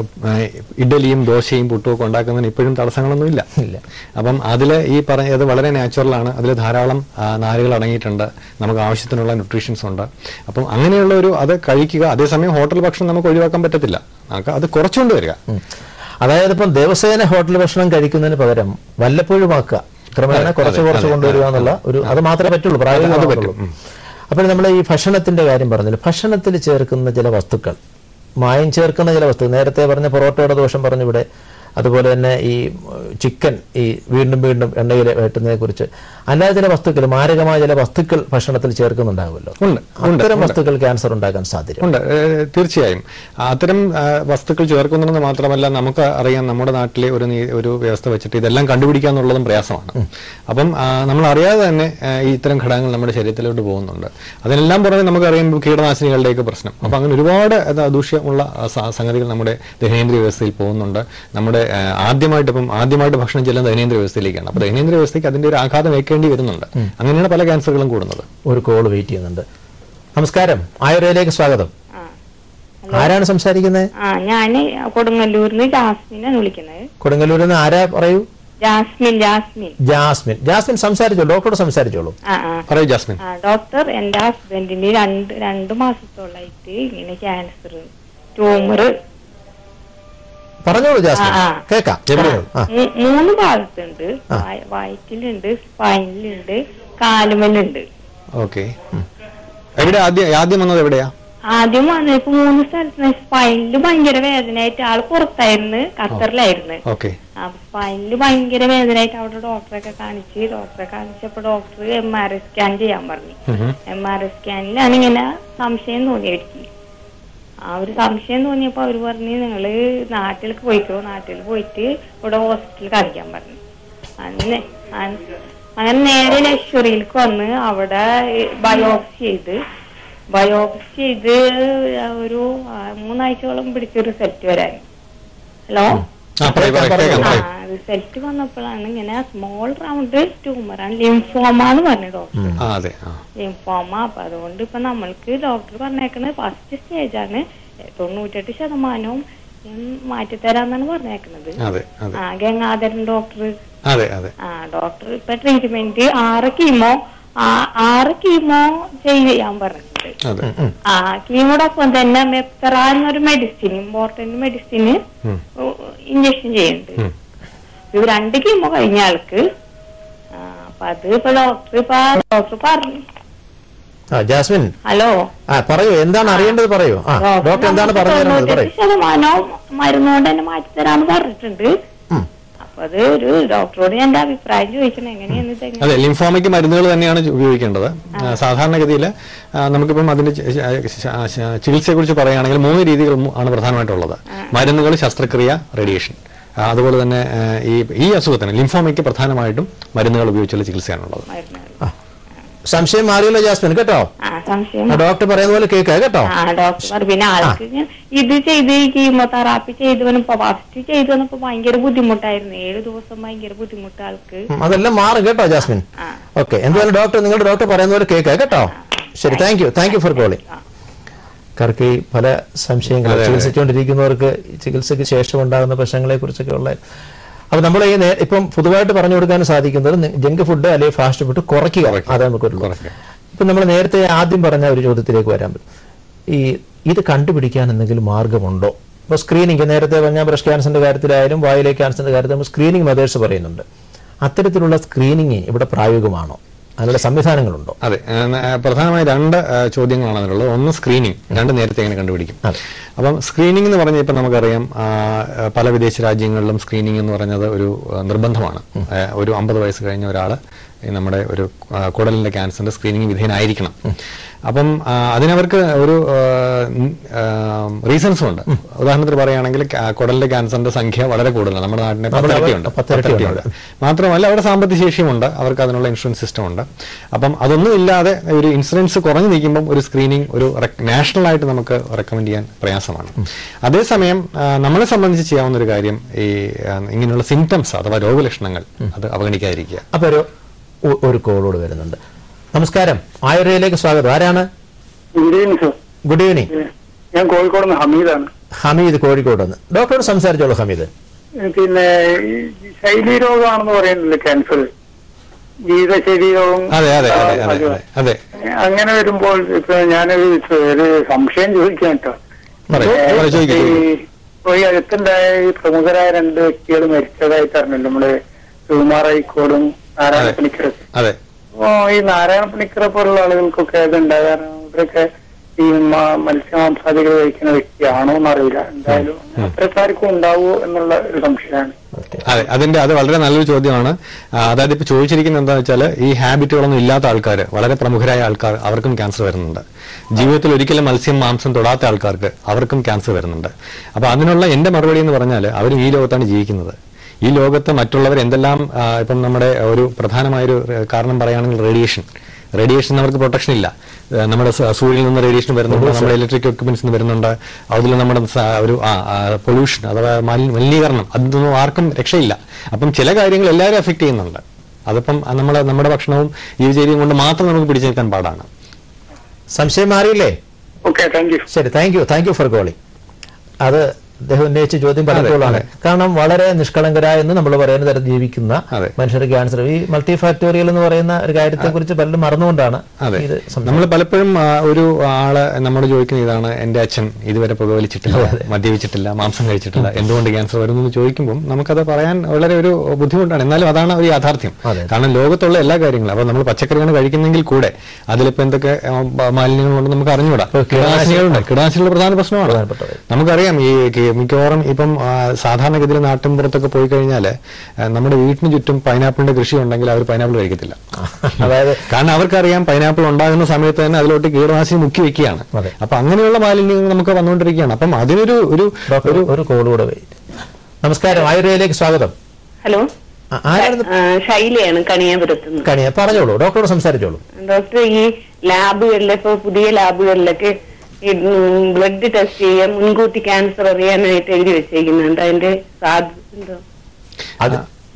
ഇഡലിയും ദോശയും പുട്ടും ഒക്കെ ഉണ്ടാക്കുന്നതിന് ഇപ്പോഴും തടസ്സങ്ങളൊന്നുമില്ല ഇല്ല. അപ്പം അതിൽ ഈ പറഞ്ഞത് വളരെ നാച്ചുറലാണ് അതിൽ ധാരാളം ആ, നാരുകൾ അടങ്ങിയിട്ടുണ്ട് നമുക്ക് ആവശ്യത്തിനുള്ള ന്യൂട്രീഷൻസ് ഉണ്ട് അപ്പം അങ്ങനെയുള്ള ഒരു അത് കഴിക്കുക അതേസമയം ഹോട്ടൽ ഭക്ഷണം നമുക്ക് ഒഴിവാക്കാൻ പറ്റത്തില്ല നമുക്ക് അത് കുറച്ചുകൊണ്ട് വരിക ഉം. അതായത് ഇപ്പം ദിവസേന ഹോട്ടൽ ഭക്ഷണം കഴിക്കുന്നതിന് പകരം വല്ലപ്പോഴും ആക്കുക ക്രമേണ അതെ, കുറച്ച് അതെ, കുറച്ച് അതെ, കൊണ്ടുവരിക എന്നുള്ള ഒരു അത് മാത്രമേ പറ്റുള്ളൂ പ്രായോഗികമാകുള്ളൂ അപ്പോൾ നമ്മൾ ഈ ഭക്ഷണത്തിന്റെ കാര്യം പറഞ്ഞില്ല ഭക്ഷണത്തിൽ ചേർക്കുന്ന ചില വസ്തുക്കൾ മായം ചേർക്കുന്ന ചില വസ്തുക്കൾ നേരത്തെ പറഞ്ഞ പൊറോട്ടയുടെ ദോഷം പറഞ്ഞു ഇവിടെ അതുപോലെ തന്നെ ഈ ചിക്കൻ ഈ വീണ്ടും വീണ്ടും എണ്ണയിൽ വെട്ടുന്നതിനെ കുറിച്ച് അല്ലാതെ ചില വസ്തുക്കൾ മാരകമായ ചില വസ്തുക്കൾ ഭക്ഷണത്തിൽ ചേർക്കുന്നുണ്ടാവുമല്ലോ ഉണ്ട്, ഉണ്ട്, അത്തരം ഉണ്ട്. വസ്തുക്കൾ ക്യാൻസർ ഉണ്ടാക്കാൻ സാധ്യത ഉണ്ട് ഏഹ് തീർച്ചയായും അത്തരം ആ, വസ്തുക്കൾ ചേർക്കുന്നുണ്ടെന്ന് മാത്രമല്ല നമുക്ക് അറിയാം നമ്മുടെ നാട്ടിലെ ഒരു നീ- ഒരു വ്യവസ്ഥ വെച്ചിട്ട് ഇതെല്ലാം കണ്ടുപിടിക്കുക എന്നുള്ളതും പ്രയാസമാണ് അപ്പം ആ, നമ്മൾ അറിയാതെ തന്നെ ആ, ഈ ഇത്തരം ഘടകങ്ങൾ നമ്മുടെ ശരീരത്തിലോട്ട് പോകുന്നുണ്ട് അതിനെല്ലാം പുറമെ നമുക്കറിയാം കീടനാശിനികളുടെയൊക്കെ പ്രശ്നം അപ്പം അങ്ങനെ ഒരുപാട് അത് ദൂഷ്യമുള്ള ആ, സ- സംഗതികൾ നമ്മുടെ ദഹനേന്ദ്രിയ വ്യവസ്ഥയിൽ പോകുന്നുണ്ട് നമ്മുടെ ആ, ആദ്യമായിട്ട് ഇപ്പം ആദ്യമായിട്ട് ഭക്ഷണം ചെല്ലുന്ന ദഹനേന്ദ്രിയ വ്യവസ്ഥയിലേക്കാണ് അപ്പോൾ ദഹനേന്ദ്രിയ വ്യവസ്ഥയ്ക്ക് അതിന്റെ ഒരു ആഘാതം ഏൽക്കേണ്ടി വരുന്നുണ്ട് അങ്ങനെയാണ് പല ക്യാൻസറുകളും കൂടുന്നത് ഒരു കോൾ വെയിറ്റ് ചെയ്യുന്നുണ്ട് നമസ്കാരം ആയുർവേദയിലേക്ക് സ്വാഗതം ആരാണ് സംസാരിക്കുന്നത് ആ ഞാന് കൊടുങ്ങല്ലൂരിന്ന് ജാസ്മിനാണ് വിളിക്കുന്നത് കൊടുങ്ങല്ലൂരിൽ നിന്ന് ആരാ പറയൂ ജാസ്മിൻ ജാസ്മിൻ ജാസ്മിൻ ജാസ്മിൻ സംസാരിച്ചോളൂ ഡോക്ടറോട് സംസാരിച്ചോളൂ ആ ആ പറയൂ ജാസ്മിൻ ആ ഡോക്ടർ എന്റെ ഹസ്ബൻഡിന് രണ്ട് രണ്ട് മാസത്തോളായിട്ട് ഇങ്ങനെ ക്യാൻസർ ട്യൂമർ പറഞ്ഞോളൂ ജാസ്മിൻ ആ, ആ. കേക്കാം എവിടെയോ ആ മൂന്ന് ഭാഗത്തുണ്ട് വായ- വയറ്റിലുണ്ട് സ്പൈനിലുണ്ട് കാലുമലുണ്ട് ഓക്കെ എവിടെ ആദ്യം ആദ്യം വന്നത് എവിടെയാ ആദ്യം വന്നപ്പോ മൂന്ന് സ്ഥലത്ത് സ്പൈനില് ഭയങ്കര വേദനയായിട്ട് ആള് പുറത്തായിരുന്നു ഖത്തറിലായിരുന്നു ഓക്കെ ആ സ്പൈനില് ഭയങ്കര വേദനയായിട്ട് അവിടെ ഡോക്ടറൊക്കെ കാണിച്ച് ഡോക്ടറെ കാണിച്ചപ്പോ doctor M R I scan ചെയ്യാൻ പറഞ്ഞു എം ആർ ഐ സ്കാനിലാണ് ഇങ്ങനെ സംശയം തോന്നി അവർക്ക് ആ ഒരു സംശയം തോന്നിയപ്പോ അവര് പറഞ്ഞു നിങ്ങള് നാട്ടിലേക്ക് പോയിക്കോ നാട്ടിൽ പോയിട്ട് ഇവിടെ ഹോസ്പിറ്റലിൽ കാണിക്കാൻ പറഞ്ഞു അങ്ങനെ ആ- അങ്ങനെ നേരെ ലക്ഷറിയിലേക്ക് വന്ന് അവിടെ ബയോപ്സി ചെയ്ത് ബയോപ്സി ചെയ്ത് ഒരു ആ, മൂന്നാഴ്ചയോളം പിടിച്ച റിസൾട്ട് വരാൻ ഹലോ ആ പറയൂ പറയൂ കേൾക്കാം ആ പറയൂ റിസൾട്ട് വന്നപ്പോഴാണ് ഇങ്ങനെ സ്മോൾ റൗണ്ട് ട്യൂമറാണ് ലിംഫോമ എന്ന് പറഞ്ഞു ഡോക്ടർ ആ അതെ ആ ലിംഫോമ അപ്പൊ അതുകൊണ്ട് ഇപ്പൊ നമ്മൾക്ക് ഡോക്ടർ പറഞ്ഞേക്കുന്നത് ഫസ്റ്റ് സ്റ്റേജ് ആണ് തൊണ്ണൂറ്റെട്ട് ശതമാനവും ഉം, മാറ്റിത്തരാന്നാണ് പറഞ്ഞേക്കുന്നത് അതെ അതെ ആ ഗംഗാധരൻ ഡോക്ടർ അതെ അതെ ആ ഡോക്ടർ ഇപ്പൊ ട്രീറ്റ്മെന്റ് ആറ് കീമോ ആ- ആറ് കീമോ ചെയ്യാൻ പറഞ്ഞിട്ടുണ്ട് അതെ ആ കീമോടൊപ്പം തന്നെ മെപ്തറ എന്നൊരു മെഡിസിൻ ഇമ്പോർട്ടന്റ് മെഡിസിന് ഇഞ്ചക്ഷൻ ചെയ്യുന്നുണ്ട് ഉം. ഇത് രണ്ട് കീമോ കഴിഞ്ഞ ആൾക്ക് ആ, അപ്പൊ അത് ഇപ്പൊ ഡോക്ടർ ഇപ്പൊ ഡോക്ടർ പറഞ്ഞു ആ ജാസ്മിൻ ഹലോ ആ പറയൂ എന്താണ് അറിയേണ്ടത് പറയൂ ആ ഡോക്ടർ എന്താണ് പറഞ്ഞു തരേണ്ടത് പറയൂ തൊണ്ണൂറ്റെട്ട് ശതമാനവും മരുന്നുകൊണ്ട് തന്നെ മാറ്റി തരാന്ന് പറഞ്ഞിട്ടുണ്ട് ഉം. അപ്പൊ അപ്പൊ അത് ഒരു ഡോക്ടറോട് ഞാൻ എന്റെ അഭിപ്രായം ചോദിക്കണം എങ്ങനെയാണ് ഇത് എങ്ങനെ അതെ ലിംഫോമയ്ക്ക് മരുന്നുകൾ തന്നെയാണ് ഉപയോഗിക്കേണ്ടത് ആ, സാധാരണഗതിയിൽ ആ, നമുക്കിപ്പം അതിന്റെ ചി- ചി- ച- ച- ചികിത്സയെക്കുറിച്ച് പറയുകയാണെങ്കിൽ മൂന്ന് രീതികൾ മു- ആണ് പ്രധാനമായിട്ടുള്ളത് മരുന്നുകൾ ശസ്ത്രക്രിയ റേഡിയേഷൻ ആ, അതുപോലെ തന്നെ ആ, ഈ ഈ അസുഖത്തിന് ലിംഫോമയ്ക്ക് പ്രധാനമായിട്ടും മരുന്നുകൾ ഉപയോഗിച്ചുള്ള ചികിത്സയാണുള്ളത് മരുന്നുകൾ സംശയം മാറിയല്ലോ ജാസ്മിൻ കേട്ടോ ആ സംശയം ആ, ഡോക്ടർ പറയുന്ന പോലെ കേൾക്കുക കേട്ടോ ആ ഡോക്ടർ പറഞ്ഞു പിന്നെ ആൾക്ക് ഇങ്ങനെ ഇത് ചെയ്ത് കീമോതെറാപ്പി ചെയ്തു വന്നപ്പോ ഫസ്റ്റ് ചെയ്തു വന്നപ്പോ ഭയങ്കര ബുദ്ധിമുട്ടായിരുന്നു ഏഴു ദിവസം ഭയങ്കര ബുദ്ധിമുട്ട് ആൾക്ക് ഉം, അതെല്ലാം മാറും കേട്ടോ ജാസ്മിൻ ആ. ഓക്കെ എന്തായാലും ഡോക്ടർ നിങ്ങളുടെ ഡോക്ടർ പറയുന്ന പോലെ കേൾക്കുക കേട്ടോ ശരി thank you thank you for calling കാരണം ഈ പല സംശയങ്ങൾ അതെ, അതെ. ചികിത്സിച്ചുകൊണ്ടിരിക്കുന്നവർക്ക് ഈ ചികിത്സയ്ക്ക് ശേഷം ഉണ്ടാകുന്ന പ്രശ്നങ്ങളെ കുറിച്ചൊക്കെ ഉള്ള അപ്പൊ നമ്മൾ ഈ നേ- ഇപ്പം പൊതുവായിട്ട് പറഞ്ഞു കൊടുക്കാൻ സാധിക്കുന്നത് ജങ്ക് ഫുഡ് അല്ലെങ്കിൽ ഫാസ്റ്റ് ഫുഡ് കുറയ്ക്കുക കുറയ്ക്കുക. അതാണ് നമുക്ക് കുറയ്ക്കുക. ഇപ്പൊ നമ്മൾ നേരത്തെ ആദ്യം പറഞ്ഞ ഒരു ചോദ്യത്തിലേക്ക് വരാൻ പറ്റും ഈ ഇത് കണ്ടുപിടിക്കാൻ എന്തെങ്കിലും മാർഗമുണ്ടോ ഇപ്പോൾ സ്ക്രീനിങ് നേരത്തെ പറഞ്ഞ ബ്രസ്റ്റ് ക്യാൻസറിന്റെ കാര്യത്തിലായാലും വായിലെ ക്യാൻസറിന്റെ കാര്യത്തിൽ നമ്മൾ സ്ക്രീനിങ് മെത്തേഡ്സ് പറയുന്നുണ്ട് അത്തരത്തിലുള്ള സ്ക്രീനിങ് ഇവിടെ പ്രായോഗികമാണോ അതിനുള്ള സംവിധാനങ്ങളുണ്ടോ അതെ ആ, ന- ആ, പ്രധാനമായി രണ്ട് ആ, ചോദ്യങ്ങളാണ് അതിനുള്ളത് ഒന്ന് സ്ക്രീനിങ് രണ്ട് നേരത്തെ എങ്ങനെ കണ്ടുപിടിക്കും അതെ. അപ്പം സ്ക്രീനിങ് എന്ന് പറഞ്ഞാൽ ഇപ്പം നമുക്കറിയാം ആ, ആ, പല വിദേശ രാജ്യങ്ങളിലും സ്ക്രീനിങ് എന്ന് പറഞ്ഞത് ഒരു ആ, നിർബന്ധമാണ് ആ, ഒരു അമ്പത് വയസ്സ് കഴിഞ്ഞ ഒരാൾ നമ്മുടെ ഒരു ആ, കുടലിന്റെ ക്യാൻസറിന്റെ സ്ക്രീനിങ് വിധേയനായിരിക്കണം അപ്പം ആ, അതിനവർക്ക് ഒരു റീസൺസും ഉണ്ട് ഉദാഹരണത്തിന് പറയുകയാണെങ്കിൽ കാ- കുടലിന്റെ ക്യാൻസറിന്റെ സംഖ്യ വളരെ കൂടുതലാണ് നമ്മുടെ നാട്ടിലെ നമ്മുടെ പത്തിരട്ടിയുണ്ട് പത്തിരട്ടി ഉണ്ട്. പത്തിരട്ടിയുണ്ട് മാത്രമല്ല അവിടെ സാമ്പത്തിക ശേഷിയുമുണ്ട് അവർക്ക് അതിനുള്ള ഇൻഷുറൻസ് സിസ്റ്റം ഉണ്ട് അപ്പം അതൊന്നും ഇല്ലാതെ ഒരു ഇൻഷുറൻസ് കുറഞ്ഞു നിൽക്കുമ്പോൾ ഒരു സ്ക്രീനിങ് ഒരു നാഷണൽ ആയിട്ട് നമുക്ക് റെക്കമെൻഡ് ചെയ്യാൻ പ്രയാസമാണ് അതേസമയം ആ, നമ്മളെ സംബന്ധിച്ച് ചെയ്യാവുന്ന ഒരു കാര്യം ഈ ആ, ഇങ്ങനെയുള്ള സിംറ്റംസ് അഥവാ രോഗലക്ഷണങ്ങൾ അത് അവഗണിക്കാതിരിക്കുക അപ്പൊ ഒരു ഒ- ഒരു കോളോട് വരുന്നുണ്ട് നമസ്കാരം ആയുർവേദിലേക്ക് സ്വാഗതം ആരാണ് good evening sir good evening ഞാൻ കോഴിക്കോട് നിന്ന് ഹമീദാണ് ഹമീദ് കോഴിക്കോട് നിന്ന് ഡോക്ടറോട് സംസാരിച്ചോളൂ ഹമീദ് പിന്നെ ഈ ശൈലി രോഗമാണെന്ന് പറയുന്നില്ല ക്യാൻസർ ജീവിതശൈലി രോഗം അതെ അതെ അതെ ആ, അതെ അത് അതെ അതെ അങ്ങനെ വരുമ്പോൾ ഇപ്പൊ ഞാനൊരു ഒരു സംശയം ചോദിക്കാം കേട്ടോ പറയൂ, ഏ, പറയൂ, ചോദിക്കൂ, ഈ ചോദിക്കൂ. ഇപ്പൊ ഈ അടുത്തുണ്ടായ ഈ പ്രമുഖരായ രണ്ട് വ്യക്തികൾ മരിച്ചതായിട്ട് അറിഞ്ഞല്ലോ നമ്മള് സുകുമാർ അയിക്കോടും നാരായണ അതെ. പണിക്കർ അതെ അപ്പോ ഈ നാരായണ പണിക്കറെ പോലുള്ള ആളുകൾക്കൊക്കെ അത് ഉണ്ടാകാറ് ഇവരൊക്കെ ഈ മ- മത്സ്യമാംസാദികൾ കഴിക്കുന്ന വ്യക്തിയാണോ എന്നറിയില്ല എന്തായാലും അത്തരക്കാർക്കും ഉണ്ടാവുമോ എന്നുള്ള ഒരു സംശയമാണ് അതെ അതിന്റെ അത് വളരെ നല്ലൊരു ചോദ്യമാണ് ആ, അതായത് ഇപ്പൊ ചോദിച്ചിരിക്കുന്നത് എന്താ വെച്ചാൽ ഈ ഹാബിറ്റുകളൊന്നും ഇല്ലാത്ത ആൾക്കാർ വളരെ പ്രമുഖരായ ആൾക്കാർ അവർക്കും ക്യാൻസർ വരുന്നുണ്ട് ജീവിതത്തിൽ ഒരിക്കലും മത്സ്യം മാംസം തൊടാത്ത ആൾക്കാർക്ക് അവർക്കും ക്യാൻസർ വരുന്നുണ്ട് അപ്പൊ അതിനുള്ള എന്റെ മറുപടി എന്ന് പറഞ്ഞാൽ അവർ ഈ ലോകത്താണ് ജീവിക്കുന്നത് ഈ ലോകത്ത് മറ്റുള്ളവർ എന്തെല്ലാം ആ, ഇപ്പം നമ്മുടെ ഒരു പ്രധാനമായൊരു ഏഹ്, കാരണം പറയുകയാണെങ്കിൽ റേഡിയേഷൻ റേഡിയേഷൻ അവർക്ക് പ്രൊട്ടക്ഷൻ ഇല്ല ഏഹ്, നമ്മുടെ സ- സൂര്യനിൽ നിന്ന് റേഡിയേഷൻ വരുന്നുണ്ട് നമ്മുടെ ഇലക്ട്രിക് എക്യുപ്മെന്റ്സ് വരുന്നുണ്ട് അതിൽ നമ്മുടെ സ- ഒരു പൊല്യൂഷൻ അഥവാ മലി- മലിനീകരണം അതൊന്നും ആർക്കും രക്ഷയില്ല അപ്പം ചില കാര്യങ്ങൾ എല്ലാവരും എഫക്ട് ചെയ്യുന്നുണ്ട് അതിപ്പം നമ്മുടെ നമ്മുടെ ഭക്ഷണവും ജീവിചര്യയും കൊണ്ട് മാത്രം നമുക്ക് പിടിച്ചു നിൽക്കാൻ പാടാണ് സംശയം മാറിയില്ലേ ഓക്കെ താങ്ക് യു ശരി thank you thank you for calling അത് അദ്ദേഹം ഉന്നയിച്ച ചോദ്യം പലപ്പോഴാണ് അതെ. കാരണം വളരെ നിഷ്കളങ്കരായ എന്ന് നമ്മൾ പറയുന്ന തരം ജീവിക്കുന്ന അതെ. മനുഷ്യർക്ക് ക്യാൻസർ ഈ മൾട്ടി ഫാക്ടോറിയൽ എന്ന് പറയുന്ന ഒരു കാര്യത്തെ കുറിച്ച് പലരും മറന്നുകൊണ്ടാണ് അതെ ഇത് നമ്മൾ പലപ്പോഴും ആ, ഒരു ആള് നമ്മോട് ചോദിക്കുന്ന ഇതാണ് എന്റെ അച്ഛൻ ഇതുവരെ പുകവലിച്ചിട്ടില്ല മദ്യപിച്ചിട്ടില്ല മാംസം കഴിച്ചിട്ടില്ല എന്തുകൊണ്ട് ക്യാൻസർ വരുന്നു എന്ന് ചോദിക്കുമ്പോൾ നമുക്കത് പറയാൻ വളരെ ഒരു ബുദ്ധിമുട്ടാണ് എന്നാലും അതാണ് ഒരു യാഥാർത്ഥ്യം അതെ. കാരണം ലോകത്തുള്ള എല്ലാ കാര്യങ്ങളും അപ്പൊ നമ്മൾ പച്ചക്കറിയാണ് കഴിക്കുന്നെങ്കിൽ കൂടെ അതിലിപ്പോ എന്തൊക്കെ ആ, ബ- മാലിന്യങ്ങളുണ്ട് നമുക്ക് അറിഞ്ഞുകൂടാ ഇപ്പൊ കീടനാശിനികളുണ്ട് കീടനാശിനികൾ പ്രധാന പ്രശ്നമാണ് പ്രധാനപ്പെട്ടത്. നമുക്കറിയാം ഈ കി- മിക്കവാറും ഇപ്പം ആ, സാധാരണഗതിയിൽ നാട്ടിൻപുറത്തൊക്കെ പോയി കഴിഞ്ഞാൽ നമ്മുടെ വീട്ടിന് ചുറ്റും പൈനാപ്പിളിന്റെ കൃഷി ഉണ്ടെങ്കിൽ അവർ പൈനാപ്പിൾ കഴിക്കത്തില്ല അതായത് കാരണം അവർക്കറിയാം പൈനാപ്പിൾ ഉണ്ടാകുന്ന സമയത്ത് തന്നെ അതിലോട്ട് കീടനാശിനി മുക്കി വെക്കുകയാണ് അതെ. അപ്പൊ അങ്ങനെയുള്ള മാലിന്യങ്ങൾ നമുക്ക് വന്നുകൊണ്ടിരിക്കുകയാണ് അപ്പം അതിനൊരു ഒരു ഡോക്ടർ ഒരു കോൾ കൂടെ വെയിറ്റ് നമസ്കാരം ആയുർവേദിലേക്ക് സ്വാഗതം ഹലോ ആ- ആരായിരുന്നു ആ, ശൈലയാണ് കണിയാപുരത്ത് നിന്ന് കണിയ പറഞ്ഞോളൂ ഡോക്ടറോട് സംസാരിച്ചോളൂ ഡോക്ടർ ഈ ലാബുകളിൽ ഇപ്പൊ പുതിയ ലാബുകളിലൊക്കെ ഈ ബ്ലഡ് ടെസ്റ്റ് ചെയ്യാൻ മുൻകൂട്ടി ക്യാൻസർ അറിയാനായിട്ട് എഴുതി വെച്ചേക്കുന്നുണ്ട് അതിന്റെ സാധ്യത അത്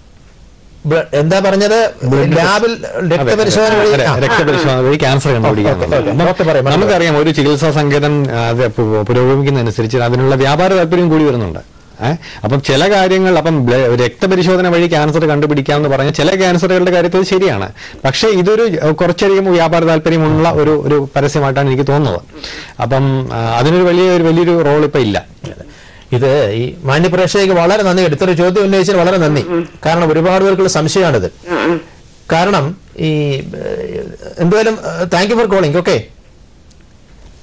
ബ്ല- എന്താ പറഞ്ഞത് ലാബിൽ രക്തപരിശോധന വഴി അതെ, ആ, രക്തപരിശോധന വഴി ക്യാൻസർ കണ്ടുപിടിക്കാൻ ഓക്കെ, ഓക്കെ. ഡോക്ടർ പറയൂ, മനസ്സിലായി. നമുക്കറിയാം ഒരു ചികിത്സാ സങ്കേതം ആ, അത് പു- പുരോഗമിക്കുന്നതനുസരിച്ച് അതിനുള്ള വ്യാപാര താല്പര്യം കൂടി വരുന്നുണ്ട് ഏഹ് അപ്പം ചില കാര്യങ്ങൾ അപ്പം ബ്ല- രക്തപരിശോധന വഴി ക്യാൻസർ കണ്ടുപിടിക്കാമെന്ന് പറഞ്ഞ ചില ക്യാൻസറുകളുടെ കാര്യത്തിൽ ഇത് ശരിയാണ് പക്ഷേ ഇതൊരു ഏഹ്, കുറച്ചധികം വ്യാപാര താല്പര്യമുള്ള ഒരു ഒരു പരസ്യമായിട്ടാണ് എനിക്ക് തോന്നുന്നത് അപ്പം ആ, അതിനൊരു വലിയ ഒരു വലിയൊരു റോൾ ഇപ്പൊ ഇല്ല ഇത് ഈ മാന്യപ്രേക്ഷകർക്ക് വളരെ നന്ദി എടുത്തൊരു ചോദ്യം ഉന്നയിച്ചതിന് വളരെ നന്ദി കാരണം ഒരുപാട് പേർക്കുള്ള സംശയമാണിത് ആ, ആ. കാരണം ഈ ഏഹ്, എന്തായാലും thank you for calling okay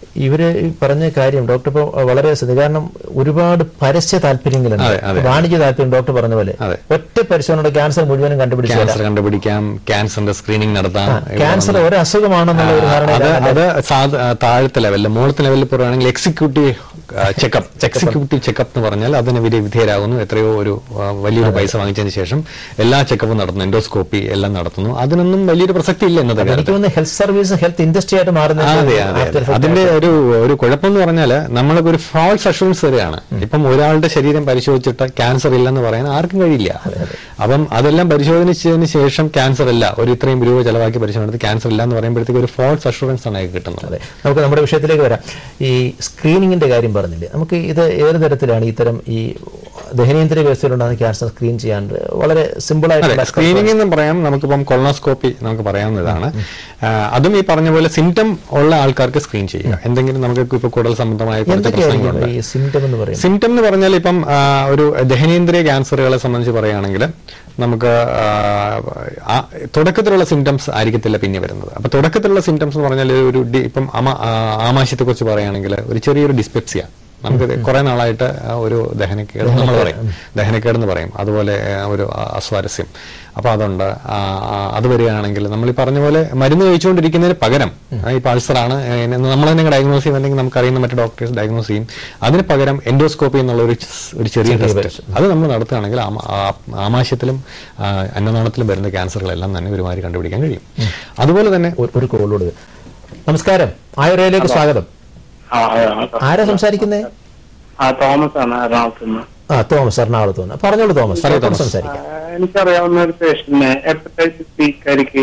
ഇവര് ഈ പറഞ്ഞ കാര്യം ഡോക്ടർ ഇപ്പോൾ വളരെ ശ്രദ്ധ കാരണം ഒരുപാട് പരസ്യ താല്പര്യങ്ങളുണ്ട് അതെ, അതെ. വാണിജ്യ താല്പര്യം ഡോക്ടർ പറഞ്ഞ പോലെ അതെ. ഒറ്റ പരിശോധനയുടെ ക്യാൻസർ മുഴുവനും കണ്ടുപിടിച്ചു ക്യാൻസർ കണ്ടുപിടിക്കാം ക്യാൻസറിന്റെ സ്ക്രീനിങ് നടത്താം ക്യാൻസർ ഒരു അസുഖമാണെന്നുള്ള ഒരു അത് ധാരണ അത് സാധ- ആ, താഴത്തെ ലെവലിൽ മുകളത്തെ ലെവലിൽ പറയുകയാണെങ്കിൽ എക്സിക്യൂട്ടീവ് ചെക്കപ്പ് എക്സിക്യൂട്ടീവ് ചെക്കപ്പ് എന്ന് പറഞ്ഞാൽ അതിന് വിധ വിധേയരാകുന്നു എത്രയോ ഒരു ആ, വലിയൊരു പൈസ വാങ്ങിച്ചതിന് ശേഷം എല്ലാ ചെക്കപ്പും നടത്തുന്നു എൻഡോസ്കോപ്പി എല്ലാം നടത്തുന്നു അതിനൊന്നും വലിയൊരു പ്രസക്തി ഇല്ല ഇന്നത്തെ എനിക്ക് കാലത്ത് തോന്നുന്നു ഹെൽത്ത് സർവീസ് ഹെൽത്ത് ഇൻഡസ്ട്രി ആയിട്ട് മാറുന്നത് അതെ അതെ അതെ. അതിന്റെ ഒരു ഒരു കുഴപ്പം എന്ന് പറഞ്ഞാൽ നമ്മൾക്ക് ഒരു ഫാൾസ് അഷുറൻസ് വരികയാണ് ഇപ്പം ഒരാളുടെ ശരീരം പരിശോധിച്ചിട്ട് ക്യാൻസർ ഇല്ലെന്ന് പറയാൻ ആർക്കും കഴിയില്ല അപ്പം അതെല്ലാം പരിശോധിച്ചതിന് ശേഷം ക്യാൻസർ ഇല്ല ഒരു ഇത്രയും രൂപ ചെലവാക്കി പരിശോധന ക്യാൻസർ ഇല്ല എന്ന് പറയുമ്പോഴത്തേക്ക് ഒരു ഫാൾസ് അഷുറൻസ് ആണ് അയാൾക്ക് കിട്ടുന്നത് അതെ നമുക്ക് നമ്മുടെ വിഷയത്തിലേക്ക് വരാം ഈ സ്ക്രീനിങ്ങിന്റെ കാര്യം പറഞ്ഞില്ലേ നമുക്ക് ഇത് ഏത് തരത്തിലാണ് ഇത്തരം ഈ ദഹനേന്ദ്രിയ വ്യവസ്ഥയിലുണ്ടാകുന്ന ക്യാൻസർ സ്ക്രീൻ ചെയ്യാൻ വളരെ സിമ്പിൾ അതെ ആയിട്ടുള്ള സ്ക്രീനിംഗ് എന്ന് പറയാം നമുക്കിപ്പം കൊളോസ്കോപ്പി നമുക്ക് പറയാവുന്നതാണ് ആ, അതും ഈ പറഞ്ഞ പോലെ സിംറ്റം ഉള്ള ആൾക്കാർക്ക് സ്ക്രീൻ ചെയ്യുക എന്തെങ്കിലും നമുക്ക് ഇപ്പൊ കുടൽ സംബന്ധമായ കുറച്ച് എന്തൊക്കെയായിരിക്കും പ്രശ്നങ്ങളുണ്ട് ഈ സിംറ്റം എന്ന് പറയുന്നത് സിംറ്റം എന്ന് പറഞ്ഞാൽ ഇപ്പം ആ, ഒരു ദഹനേന്ദ്രിയ ക്യാൻസറുകളെ സംബന്ധിച്ച് പറയുകയാണെങ്കിൽ നമുക്ക് ആ, ആ, തുടക്കത്തിലുള്ള സിംറ്റംസ് ആയിരിക്കത്തില്ല പിന്നെ വരുന്നത് അപ്പൊ തുടക്കത്തിലുള്ള സിംറ്റംസ് എന്ന് പറഞ്ഞാൽ ഒരു ഡി- ഇപ്പം ആമ- ആ, ആമാശയത്തെ കുറിച്ച് പറയുകയാണെങ്കിൽ ഒരു ചെറിയൊരു ഡിസ്പെപ്സിയ നമുക്ക് കുറെ നാളായിട്ട് ആ ഒരു ദഹനക്കേട് നമ്മൾ പറയും ദഹനക്കേട് എന്ന് പറയും അതുപോലെ ആ, ഒരു അ- അസ്വാരസ്യം അപ്പൊ അതുണ്ട് ആ, ആ, അത് വരികയാണെങ്കിൽ നമ്മൾ ഈ പറഞ്ഞ പോലെ മരുന്ന് കഴിച്ചുകൊണ്ടിരിക്കുന്നതിന് പകരം ആ, ഇപ്പൊ അൾസറാണ് നമ്മൾ തന്നെ ഡയഗ്നോസ് ചെയ്യുന്നുണ്ടെങ്കിൽ നമുക്ക് അറിയുന്ന മറ്റു ഡോക്ടേഴ്സ് ഡയഗ്നോസ് ചെയ്യും അതിന് പകരം എൻഡോസ്കോപ്പി എന്നുള്ള ഒരു ച്- ഒരു ചെറിയ ടെസ്റ്റ് അത് നമ്മൾ നടത്തുകയാണെങ്കിൽ ആമ- ആ- ആമാശയത്തിലും ആ, അന്നനാളത്തിലും വരുന്ന ക്യാൻസറുകളെല്ലാം തന്നെ ഒരുമാതിരി കണ്ടുപിടിക്കാൻ കഴിയും അതുപോലെ തന്നെ ഒരു- ഒരു കോളോട് നമസ്കാരം ആയുർവേദിലേക്ക് സ്വാഗതം ആ, ആ, ആരാ സംസാരിക്കുന്നേ ആ തോമസ് ആണ് എറണാകുളത്ത് നിന്ന് ആ തോമസ് എറണാകുളത്ത് നിന്ന് പറഞ്ഞോളൂ തോമസ് പറയൂ, ഡോക്ടറോട് തോമസ്. സംസാരിക്കാം ആ, എനിക്കറിയാവുന്ന ഒരു പേഷ്യന്റിന് ഹെപ്പറ്റൈറ്റിസ് ബിക്കാരിക്ക്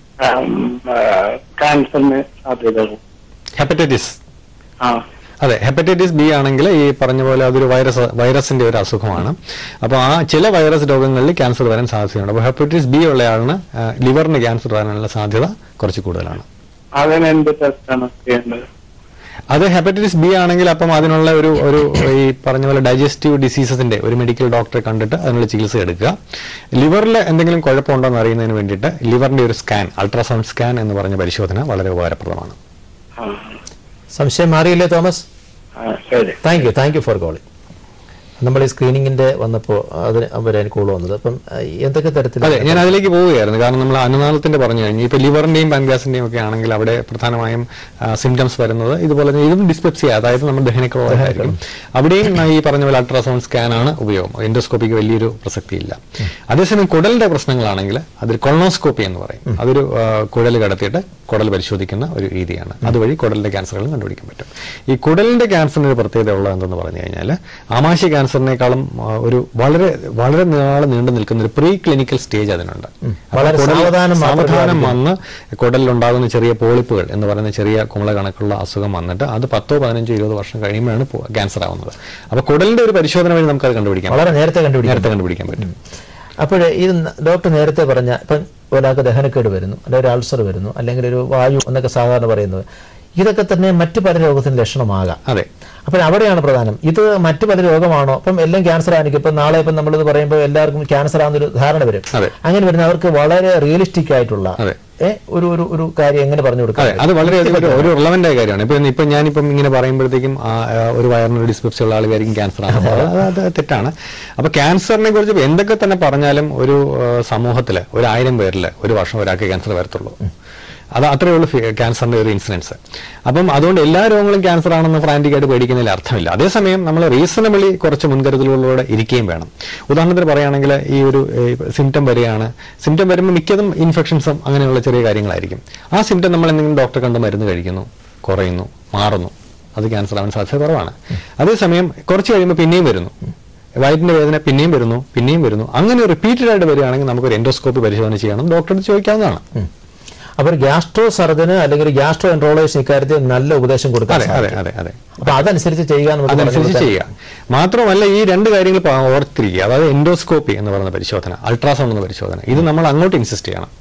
ക്യാൻസറിന് സാധ്യതകളും ഹെപ്പറ്റൈറ്റിസ് ആ അതെ ഹെപ്പറ്റൈറ്റിസ് ബി ആണെങ്കിൽ ഈ പറഞ്ഞ പോലെ അതൊരു വൈറസ് വൈറസിന്റെ ഒരു അസുഖമാണ് അപ്പോൾ ആ ചില വൈറസ് രോഗങ്ങളിൽ ക്യാൻസർ വരാൻ സാധ്യതയുണ്ട് അപ്പോൾ ഹെപ്പറ്റൈറ്റിസ് ബി ഉള്ളയാളിന് ആ, ലിവറിന് ക്യാൻസർ വരാനുള്ള സാധ്യത കുറച്ച് കൂടുതലാണ് അതിന് എന്ത് ടെസ്റ്റാണ് ചെയ്യേണ്ടത് അത് ഹെപ്പറ്റൈറ്റിസ് ബി ആണെങ്കിൽ അപ്പം അതിനുള്ള ഒരു ഒരു ഈ പറഞ്ഞ പോലെ ഡൈജസ്റ്റീവ് ഡിസീസസിന്റെ ഒരു മെഡിക്കൽ ഡോക്ടറെ കണ്ടിട്ട് അതിനുള്ള ചികിത്സ എടുക്കുക ലിവറിൽ എന്തെങ്കിലും കുഴപ്പമുണ്ടോ എന്ന് അറിയുന്നതിന് വേണ്ടിയിട്ട് ലിവറിന്റെ ഒരു സ്കാൻ അൾട്രാസൗണ്ട് സ്കാൻ എന്ന് പറഞ്ഞ പരിശോധന വളരെ ഉപകാരപ്രദമാണ് ആ, സംശയം മാറിയില്ലേ തോമസ് ആ, ശരി thank you thank you for calling നമ്മൾ ഈ സ്ക്രീനിങ്ങിന്റെ വന്നപ്പോൾ അതിന് വരാൻ കോൾ വന്നത് അപ്പം ആ, എന്തൊക്കെ തരത്തിൽ അതെ ഞാൻ അതിലേക്ക് പോവുകയായിരുന്നു കാരണം നമ്മൾ അനുനാളത്തിന്റെ പറഞ്ഞു കഴിഞ്ഞു ഇപ്പൊ ലിവറിന്റെയും പാൻഗ്യാസിന്റെയും ഒക്കെ ആണെങ്കിൽ അവിടെ പ്രധാനമായും സിംറ്റംസ് വരുന്നത് ഇതുപോലെ തന്നെ ഇതും ഡിസ്പെപ്സിയ അതായത് നമ്മൾ ദഹനക്കുറവായിരിക്കും അവിടെയും ഈ പറഞ്ഞ പോലെ അൾട്രാസൗണ്ട് സ്കാൻ ആണ് ഉപയോഗം എൻഡോസ്കോപ്പിക്ക് വലിയൊരു പ്രസക്തിയില്ല അതേസമയം കുടലിന്റെ പ്രശ്നങ്ങളാണെങ്കിൽ അതൊരു കൊളോസ്കോപ്പി എന്ന് പറയും അതൊരു ആ, കുഴൽ കടത്തിയിട്ട് കുടൽ പരിശോധിക്കുന്ന ഒരു രീതിയാണ് അതുവഴി കുടലിന്റെ ക്യാൻസറുകളും കണ്ടുപിടിക്കാൻ പറ്റും ഈ കുടലിന്റെ ക്യാൻസറിന് ഒരു പ്രത്യേകത ഉള്ളത് എന്തെന്ന് പറഞ്ഞു കഴിഞ്ഞാൽ ആമാശയ ക്യാൻസറിനേക്കാളും ആ, ഒരു വളരെ വളരെ നാളെ നീണ്ടു നിൽക്കുന്ന ഒരു പ്രീ ക്ലിനിക്കൽ സ്റ്റേജ് അതിനുണ്ട് അപ്പോൾ വളരെ കുടൽ- സാവധാനം മാത്രം സാവധാനം വന്ന് കുടലിലുണ്ടാകുന്ന ചെറിയ പോളിപ്പുകൾ എന്ന് പറയുന്ന ചെറിയ കുമള കണക്കുള്ള അസുഖം വന്നിട്ട് അത് പത്തോ പതിനഞ്ചോ ഇരുപത് വർഷം കഴിയുമ്പോഴാണ് ക്യാൻസർ ആവുന്നത് അപ്പൊ കുടലിന്റെ ഒരു പരിശോധന വഴി നമുക്ക് അത് കണ്ടുപിടിക്കാം വളരെ നേരത്തെ കണ്ടുപിടിക്കാം നേരത്തെ കണ്ടുപിടിക്കാൻ പറ്റും അപ്പോൾ ഇത് ന- ഡോക്ടർ നേരത്തെ പറഞ്ഞ ഇപ്പം ഒരാൾക്ക് ദഹനക്കേട് വരുന്നു അല്ലെങ്കിൽ ഒരു അൾസർ വരുന്നു അല്ലെങ്കിൽ ഒരു വായു എന്നൊക്കെ സാധാരണ പറയുന്നത് ഇതൊക്കെ തന്നെ മറ്റു പല രോഗത്തിന് ലക്ഷണമാകാം അതെ അപ്പോൾ അവിടെയാണ് പ്രധാനം ഇത് മറ്റു പല രോഗമാണോ അപ്പം എല്ലാം ക്യാൻസർ ആയിരിക്കും ഇപ്പം നാളെ ഇപ്പം നമ്മളിത് പറയുമ്പോൾ എല്ലാവർക്കും ക്യാൻസർ ആവുന്നൊരു ധാരണ വരും അതെ. അങ്ങനെ വരുന്ന അവർക്ക് വളരെ റിയലിസ്റ്റിക് ആയിട്ടുള്ള അതെ. ഏ, ഒരു ഒരു ഒരു കാര്യം എങ്ങനെ പറഞ്ഞു അതെ കൊടുക്കാം അത് വളരെയധികം ഒരു- ഒരു റിലവന്റ് ആയ കാര്യമാണ് ഇപ്പൊ ഇപ്പൊ ഞാനിപ്പം ഇങ്ങനെ പറയുമ്പോഴത്തേക്കും ആ, ആ, ഒരു വയറിന് ഒരു ഡിസ്പെപ്സി ഉള്ള ആൾക്കാരിക്കും ക്യാൻസർ ആണ് അത് അത് തെറ്റാണ് അപ്പൊ ക്യാൻസറിനെ കുറിച്ച് എന്തൊക്കെ തന്നെ പറഞ്ഞാലും ഒരു സമൂഹത്തിൽ ഒരു ആയിരം പേരിൽ ഒരു വർഷം ഒരാൾക്ക് ക്യാൻസർ വരത്തുള്ളൂ അത് അത്രയേ ഉള്ളൂ ഫി- ക്യാൻസറിന്റെ ഒരു ഇൻസിഡൻസ് അപ്പം അതുകൊണ്ട് എല്ലാ രോഗങ്ങളും ക്യാൻസർ ആണെന്ന് ഫ്രാൻറ്റിക് ആയിട്ട് പേടിക്കുന്നതിൽ അർത്ഥമില്ല അതേസമയം നമ്മൾ റീസണബിളി കുറച്ച് മുൻകരുതലുകളോടെ ഇരിക്കുകയും വേണം ഉദാഹരണത്തിന് പറയുകയാണെങ്കിൽ ഈ ഒരു സിംറ്റം വരികയാണ് സിംറ്റം വരുമ്പോൾ മിക്കതും ഇൻഫെക്ഷൻസും അങ്ങനെയുള്ള ചെറിയ കാര്യങ്ങളായിരിക്കും ആ സിംറ്റം നമ്മൾ എന്തെങ്കിലും ഡോക്ടറെ കണ്ട് മരുന്ന് കഴിക്കുന്നു കുറയുന്നു മാറുന്നു അത് ക്യാൻസർ ആവാൻ സാധ്യത കുറവാണ് അതേസമയം കുറച്ച് കഴിയുമ്പോൾ പിന്നെയും വരുന്നു വയറ്റിന്റെ വേദന പിന്നെയും വരുന്നു പിന്നെയും വരുന്നു അങ്ങനെ റിപ്പീറ്റഡ് ആയിട്ട് വരികയാണെങ്കിൽ നമുക്ക് ഒരു എൻഡോസ്കോപ്പി പരിശോധന ചെയ്യണം ഡോക്ടറോട് ചോദിക്കാവുന്നതാണ് അപ്പോൾ ഗ്യാസ്ട്രോ സർജന് അല്ലെങ്കിൽ ഗ്യാസ്ട്രോ എൻട്രോളജിസ്റ്റ് ഇക്കാര്യത്തിൽ നല്ല ഉപദേശം കൊടുക്കാൻ അതെ അതെ സാധിക്കും. അതെ അതെ അപ്പൊ അതനുസരിച്ച് ചെയ്യുക എന്ന് നമുക്ക് അതനുസരിച്ച് പറഞ്ഞു ചെയ്യുക മാത്രമല്ല ഈ രണ്ട് കാര്യങ്ങൾ പ- ഓർത്തിരിക്കുക അതായത് എൻഡോസ്കോപ്പി എന്ന് പറയുന്ന പരിശോധന അൾട്രാസൗണ്ട് എന്ന പരിശോധന ഇത് നമ്മൾ അങ്ങോട്ട് ഇൻസിസ്റ്റ് ചെയ്യണം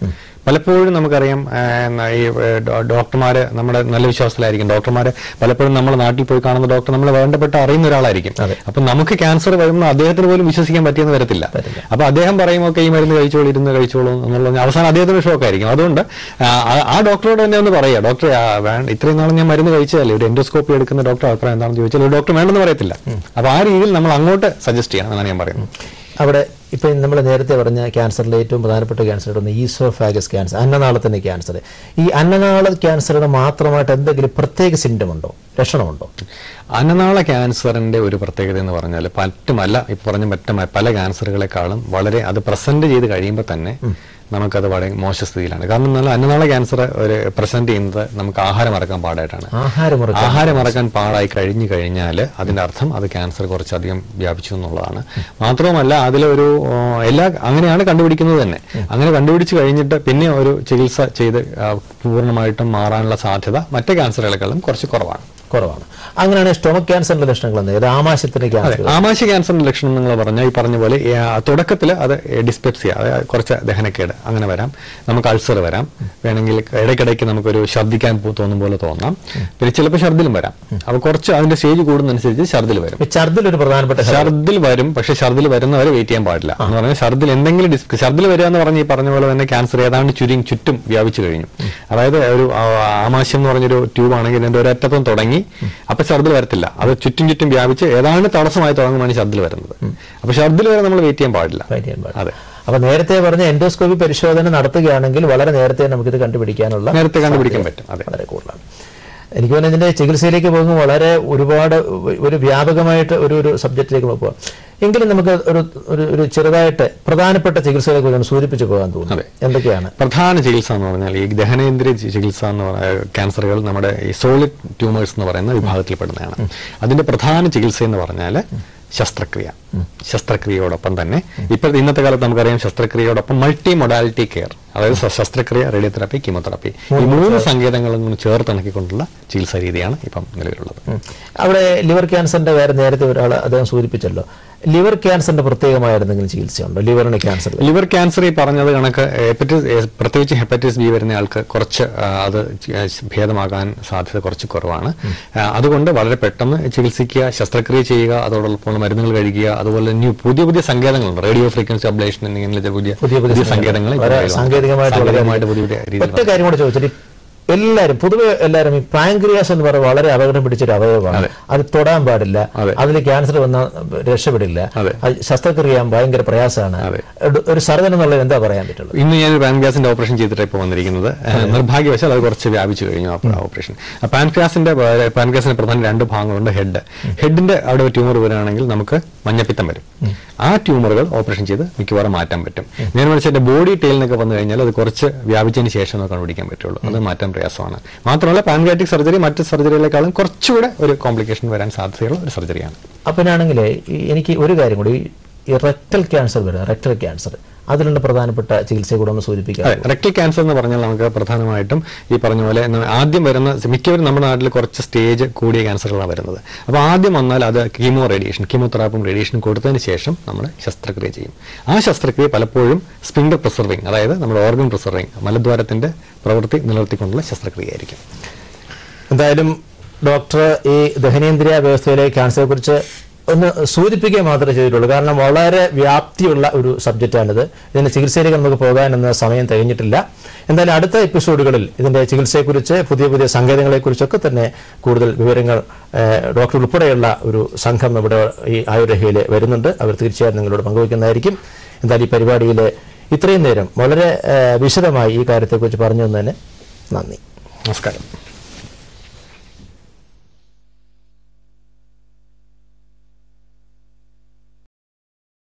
പലപ്പോഴും നമുക്കറിയാം ആ, എന്നാ ഈ ഡോക്ടർമാർ നമ്മുടെ നല്ല വിശ്വാസത്തിലായിരിക്കും ഡോക്ടർമാർ പലപ്പോഴും നമ്മുടെ നാട്ടിൽ പോയി കാണുന്ന ഡോക്ടർ നമ്മളെ വേണ്ടപ്പെട്ട അറിയുന്ന ഒരാളായിരിക്കും അപ്പൊ നമുക്ക് ക്യാൻസർ വരുമ്പോൾ അദ്ദേഹത്തിന് പോലും വിശ്വസിക്കാൻ പറ്റിയെന്ന് വരത്തില്ല അപ്പൊ അദ്ദേഹം പറയും ഒക്കെ ഈ മരുന്ന് കഴിച്ചോളൂ ഇരുന്ന് കഴിച്ചോളൂ എന്നുള്ള അവസാനം അദ്ദേഹത്തിന് ഷോക്കായിരിക്കും അതുകൊണ്ട് ആ, ആ- ആ ഡോക്ടറോട് തന്നെ ഒന്ന് പറയുക ഡോക്ടർ ആ, വേണ്ട ഇത്രയും നാളും ഞാൻ മരുന്ന് കഴിച്ചതല്ലേ ഒരു എൻഡോസ്കോപ്പി എടുക്കുന്ന ഡോക്ടർ അഭിപ്രായം എന്താണെന്ന് ചോദിച്ചാൽ ഒരു ഡോക്ടർ വേണ്ടെന്ന് പറയത്തില്ല അപ്പൊ ആ രീതിയിൽ നമ്മൾ അങ്ങോട്ട് സജസ്റ്റ് ചെയ്യണം എന്നാണ് ഞാൻ പറയുന്നത് അവിടെ ഇപ്പം നമ്മൾ നേരത്തെ പറഞ്ഞ ക്യാൻസറിലെ ഏറ്റവും പ്രധാനപ്പെട്ട ക്യാൻസർ ഒന്ന് ഈസോഫാഗസ് ക്യാൻസർ അന്നനാളത്തിൻ്റെ ക്യാൻസർ ഈ അന്നനാള ക്യാൻസറിന് മാത്രമായിട്ട് എന്തെങ്കിലും പ്രത്യേക സിംറ്റം ഉണ്ടോ ലക്ഷണമുണ്ടോ അന്നനാള ക്യാൻസറിന്റെ ഒരു പ്രത്യേകത എന്ന് പറഞ്ഞാൽ മറ്റുമല്ല ഇപ്പൊ പറഞ്ഞ മറ്റു മ- പല ക്യാൻസറുകളെക്കാളും വളരെ അത് പ്രസന്റ് ചെയ്ത് കഴിയുമ്പോൾ തന്നെ നമുക്കത് വളരെ മോശ സ്ഥിതിയിലാണ് കാരണം എന്നാൽ അന്നനാള ക്യാൻസർ ഒരു പ്രസന്റ് ചെയ്യുന്നത് നമുക്ക് ആഹാരം ഇറക്കാൻ പാടായിട്ടാണ് ആഹാരം ഇറക്കാൻ ആഹാരം ഇറക്കാൻ പാടായി കഴിഞ്ഞു കഴിഞ്ഞാൽ അതിന്റെ അർത്ഥം അത് ക്യാൻസർ കുറച്ചധികം വ്യാപിച്ചു എന്നുള്ളതാണ് മാത്രവുമല്ല അതിലൊരു ആ, എല്ലാ അങ്ങനെയാണ് കണ്ടുപിടിക്കുന്നത് തന്നെ അങ്ങനെ കണ്ടുപിടിച്ച് കഴിഞ്ഞിട്ട് പിന്നെ ഒരു ചികിത്സ ചെയ്ത് ആ, പൂർണ്ണമായിട്ടും മാറാനുള്ള സാധ്യത മറ്റ് ക്യാൻസറുകളെക്കാളും കുറച്ച് കുറവാണ് കുറവാണ് അങ്ങനെയാണ് സ്റ്റൊമക് ക്യാൻസറിന്റെ ലക്ഷണങ്ങൾ എന്ത് ആമാശത്തിന്റെ അതെ ക്യാൻസർ ആമാശയ ക്യാൻസറിന്റെ ലക്ഷണം നിങ്ങൾ പറഞ്ഞ ഈ പറഞ്ഞ പോലെ തുടക്കത്തിൽ അത് ഡിസ്പെപ്സിയ അതായത് കുറച്ച് ദഹനക്കേട് അങ്ങനെ വരാം നമുക്ക് അൾസർ വരാം വേണമെങ്കിൽ ഇടയ്ക്കിടയ്ക്ക് നമുക്കൊരു ഛർദ്ദിക്കാൻ പോ- തോന്നും പോലെ തോന്നാം പിന്നെ ചിലപ്പോൾ ഛർദിലും വരാം അപ്പോൾ കുറച്ച് അതിന്റെ സ്റ്റേജ് കൂടുന്നതനുസരിച്ച് ഛർദിൽ വരും ഛർദിൽ ഒരു പ്രധാനപ്പെട്ട ഘടകം. ഛർദിൽ വരും പക്ഷെ ഛർദിൽ വരുന്നവരെ വെയിറ്റ് ചെയ്യാൻ പാടില്ല എന്ന് പറഞ്ഞാൽ ഛർദിൽ എന്തെങ്കിലും ഡിസ്ക് ഛർദിൽ വരിക എന്ന് പറഞ്ഞ ഈ പറഞ്ഞ പോലെ തന്നെ ക്യാൻസർ ഏതാണ്ട് ചുരുങ്ങി ചുറ്റും വ്യാപിച്ചു കഴിഞ്ഞു അതായത് ഒരു ആ, ആമാശയം എന്ന് പറഞ്ഞൊരു ട്യൂബ് ആണെങ്കിൽ ഇതിന്റെ ഒരറ്റത്തും തുടങ്ങി അപ്പൊ ഛർദിൽ വരത്തില്ല അത് ചുറ്റും ചുറ്റും വ്യാപിച്ച് ഏതാണ്ട് തടസ്സമായി തുടങ്ങുമ്പോഴാണ് ഛർദിൽ വരുന്നത് അപ്പൊ ഛർദിൽ വരെ നമ്മൾ വെയിറ്റ് ചെയ്യാൻ പാടില്ല Fight ചെയ്യാൻ പാടില്ല. അതെ അപ്പൊ നേരത്തെ പറഞ്ഞ എൻഡോസ്കോപ്പി പരിശോധന നടത്തുകയാണെങ്കിൽ വളരെ നേരത്തെ നമുക്കിത് കണ്ടുപിടിക്കാനുള്ള നേരത്തെ കണ്ടുപിടിക്കാൻ സാധ്യത പറ്റും, അതെ. വളരെ കൂടുതലാണ് എനിക്ക് തോന്നുന്നു ഇതിന്റെ ചികിത്സയിലേക്ക് പോകുമ്പോൾ വളരെ ഒരുപാട് ഒരു വ്യാപകമായിട്ട് ഒരു ഒരു സബ്ജക്റ്റിലേക്ക് പോകാം എങ്കിലും നമുക്ക് ഒരു ഒരു ഒരു ചെറുതായിട്ട് പ്രധാനപ്പെട്ട ചികിത്സകളെ കുറിച്ച് സൂചിപ്പിച്ചു പോകാൻ തോന്നുന്നു അതെ. എന്തൊക്കെയാണ് പ്രധാന ചികിത്സ എന്ന് പറഞ്ഞാൽ ഈ ദഹനേന്ദ്രിയ ചി- ചികിത്സ എന്ന് പറയുന്ന ക്യാൻസറുകൾ നമ്മുടെ ഈ സോളിഡ് ട്യൂമേഴ്സ് എന്ന് പറയുന്ന വിഭാഗത്തിൽപ്പെടുന്നതാണ് അതിന്റെ പ്രധാന ചികിത്സ എന്ന് പറഞ്ഞാൽ ശസ്ത്രക്രിയ ശസ്ത്രക്രിയയോടൊപ്പം തന്നെ ഇപ്പോഴത്തെ ഇന്നത്തെ കാലത്ത് നമുക്കറിയാം ശസ്ത്രക്രിയയോടൊപ്പം മൾട്ടി മൊഡാലിറ്റി കെയർ അതായത് ശ- ശസ്ത്രക്രിയ റേഡിയോതെറാപ്പി കീമോതെറാപ്പി ഈ മൂന്ന് സങ്കേതങ്ങളും കൂടി ചേർത്തിണക്കിക്കൊണ്ടുള്ള ചികിത്സാ രീതിയാണ് ഇപ്പം നിലവിലുള്ളത് ഉം. അവിടെ ലിവർ ക്യാൻസറിന്റെ വേറെ നേരത്തെ ഒരാൾ അദ്ദേഹം സൂചിപ്പിച്ചല്ലോ ലിവർ ക്യാൻസറിന്റെ പ്രത്യേകമായ എന്തെങ്കിലും ചികിത്സയുണ്ടോ ലിവറിന് ക്യാൻസർ ലിവർ ക്യാൻസർ ഈ പറഞ്ഞത് കണക്ക് ഹെപ്പറ്റൈറ്റിസ് പ്രത്യേകിച്ച് ഹെപ്പറ്റൈറ്റിസ് ബി വരുന്ന ആൾക്ക് കുറച്ച് ആ, അത് ചി- ആ, ഭേദമാകാൻ സാധ്യത കുറച്ച് കുറവാണ് ആ, അതുകൊണ്ട് വളരെ പെട്ടെന്ന് ചികിത്സിക്കുക ശസ്ത്രക്രിയ ചെയ്യുക അതോടൊപ്പം മരുന്നുകൾ കഴിക്കുക അതുപോലെ ന്യൂ പുതിയ പുതിയ സങ്കേതങ്ങളുണ്ട് റേഡിയോ ഫ്രീക്വൻസി അബ്ലേഷൻ എന്നിങ്ങനെ പുതിയ പുതിയ പുതിയ സങ്കേതങ്ങൾ ഇപ്പോൾ വളരെ നിലവിലുണ്ട്. സാങ്കേതികമായിട്ട് വളരെ സാങ്കേതികമായിട്ട് പുതിയ പുതിയ രീതിയിൽ ഒറ്റ കാര്യം കൂടെ ചോദിച്ചാൽ ഈ എല്ലാവരും പൊതുവെ എല്ലാവരും ഈ പാങ്ക്രിയാസ് എന്ന് പറയുന്നത് വളരെ അപകടം പിടിച്ചൊരു അവയവമാണ് അതെ. അത് തൊടാൻ പാടില്ല അതെ. അതിൽ ക്യാൻസർ വന്നാൽ രക്ഷപ്പെടില്ല അതെ. അത് ശസ്ത്രക്രിയ ചെയ്യാൻ ഭയങ്കര പ്രയാസമാണ് അതെ. ഒരു- ഒരു സർജൻ എന്നുള്ളത് എന്താ പറയാൻ പറ്റുള്ളൂ ഇന്ന് ഞാൻ പാൻക്രിയാസിന്റെ ഓപ്പറേഷൻ ചെയ്തിട്ട് ഇപ്പോൾ വന്നിരിക്കുന്നത് ഏഹ്, നിർഭാഗ്യവശാൽ അത് കുറച്ച് വ്യാപിച്ചു കഴിഞ്ഞു ആ ഓപ്പറേഷൻ പാൻക്രിയാസിന്റെ പാൻക്രിയാസിന്റെ പ്രധാന രണ്ട് ഭാഗങ്ങളുണ്ട് ഹെഡ് ഹെഡിന്റെ അവിടെ ഒരു ട്യൂമർ വരികയാണെങ്കിൽ നമുക്ക് മഞ്ഞപ്പിത്തം വരും ആ ട്യൂമറുകൾ ഓപ്പറേഷൻ ചെയ്ത് മിക്കവാറും മാറ്റാൻ പറ്റും നേരെ മറിച്ച് എന്റെ ബോഡി ടെയിലിനൊക്കെ വന്നു കഴിഞ്ഞാൽ അത് കുറച്ച് വ്യാപിച്ചതിന് ശേഷം നമുക്ക് കണ്ടുപിടിക്കാൻ പറ്റുള്ളൂ അത് മാറ്റാൻ പ്രയാസമാണ് മാത്രമല്ല പാൻക്രിയാറ്റിക് സർജറി മറ്റ് സർജറികളെക്കാളും കുറച്ചുകൂടെ ഒരു കോംപ്ലിക്കേഷൻ വരാൻ സാധ്യതയുള്ള ഒരു സർജറിയാണ് അപ്പനാണെങ്കിലേ എനിക്ക് ഒരു കാര്യം കൂടി ഈ റെക്ടൽ ക്യാൻസർ വരും റെക്ടൽ ക്യാൻസർ അതിലുള്ള പ്രധാനപ്പെട്ട ചികിത്സയെ കൂടെ ഒന്ന് സൂചിപ്പിക്കാം അതെ റെക്ടൽ ക്യാൻസർ എന്ന് പറഞ്ഞാൽ നമുക്ക് പ്രധാനമായിട്ടും ഈ പറഞ്ഞ പോലെ ന- ആദ്യം വരുന്ന മിക്കവരും നമ്മുടെ നാട്ടിൽ കുറച്ച് സ്റ്റേജ് കൂടിയ ക്യാൻസറുകളാണ് വരുന്നത് അപ്പോൾ ആദ്യം വന്നാൽ അത് കീമോ റേഡിയേഷൻ കീമോതെറാപ്പും റേഡിയേഷൻ കൊടുത്തതിന് ശേഷം നമ്മൾ ശസ്ത്രക്രിയ ചെയ്യും ആ ശസ്ത്രക്രിയ പലപ്പോഴും സ്പിൻഡർ പ്രിസർവിങ് അതായത് നമ്മുടെ ഓർഗൻ പ്രിസർവിങ് മലദ്വാരത്തിന്റെ പ്രവൃത്തി നിലനിർത്തിക്കൊണ്ടുള്ള ശസ്ത്രക്രിയ ആയിരിക്കും എന്തായാലും ഡോക്ടർ ഈ ദഹനേന്ദ്രിയ വ്യവസ്ഥയിലെ ക്യാൻസറെ കുറിച്ച് ഒന്ന് സൂചിപ്പിക്കുക മാത്രമേ ചെയ്തിട്ടുള്ളൂ കാരണം വളരെ വ്യാപ്തിയുള്ള ഒരു സബ്ജക്റ്റാണിത് ഇതിന്റെ ചികിത്സയിലേക്ക് നമുക്ക് പോകാനൊന്നും സമയം തികഞ്ഞിട്ടില്ല എന്തായാലും അടുത്ത എപ്പിസോഡുകളിൽ ഇതിന്റെ ചികിത്സയെക്കുറിച്ച് പുതിയ പുതിയ സങ്കേതങ്ങളെക്കുറിച്ചൊക്കെ തന്നെ കൂടുതൽ വിവരങ്ങൾ ഏഹ്, ഡോക്ടർ ഉൾപ്പെടെയുള്ള ഒരു സംഘം നമ്മുടെ ഈ ആയുർരഹയിൽ വരുന്നുണ്ട് അവർ തീർച്ചയായും നിങ്ങളോട് പങ്കുവയ്ക്കുന്നതായിരിക്കും എന്തായാലും ഈ പരിപാടിയിൽ ഇത്രയും നേരം വളരെ ഏഹ്, വിശദമായി ഈ കാര്യത്തെക്കുറിച്ച് പറഞ്ഞു തന്നതിന് നന്ദി നമസ്കാരം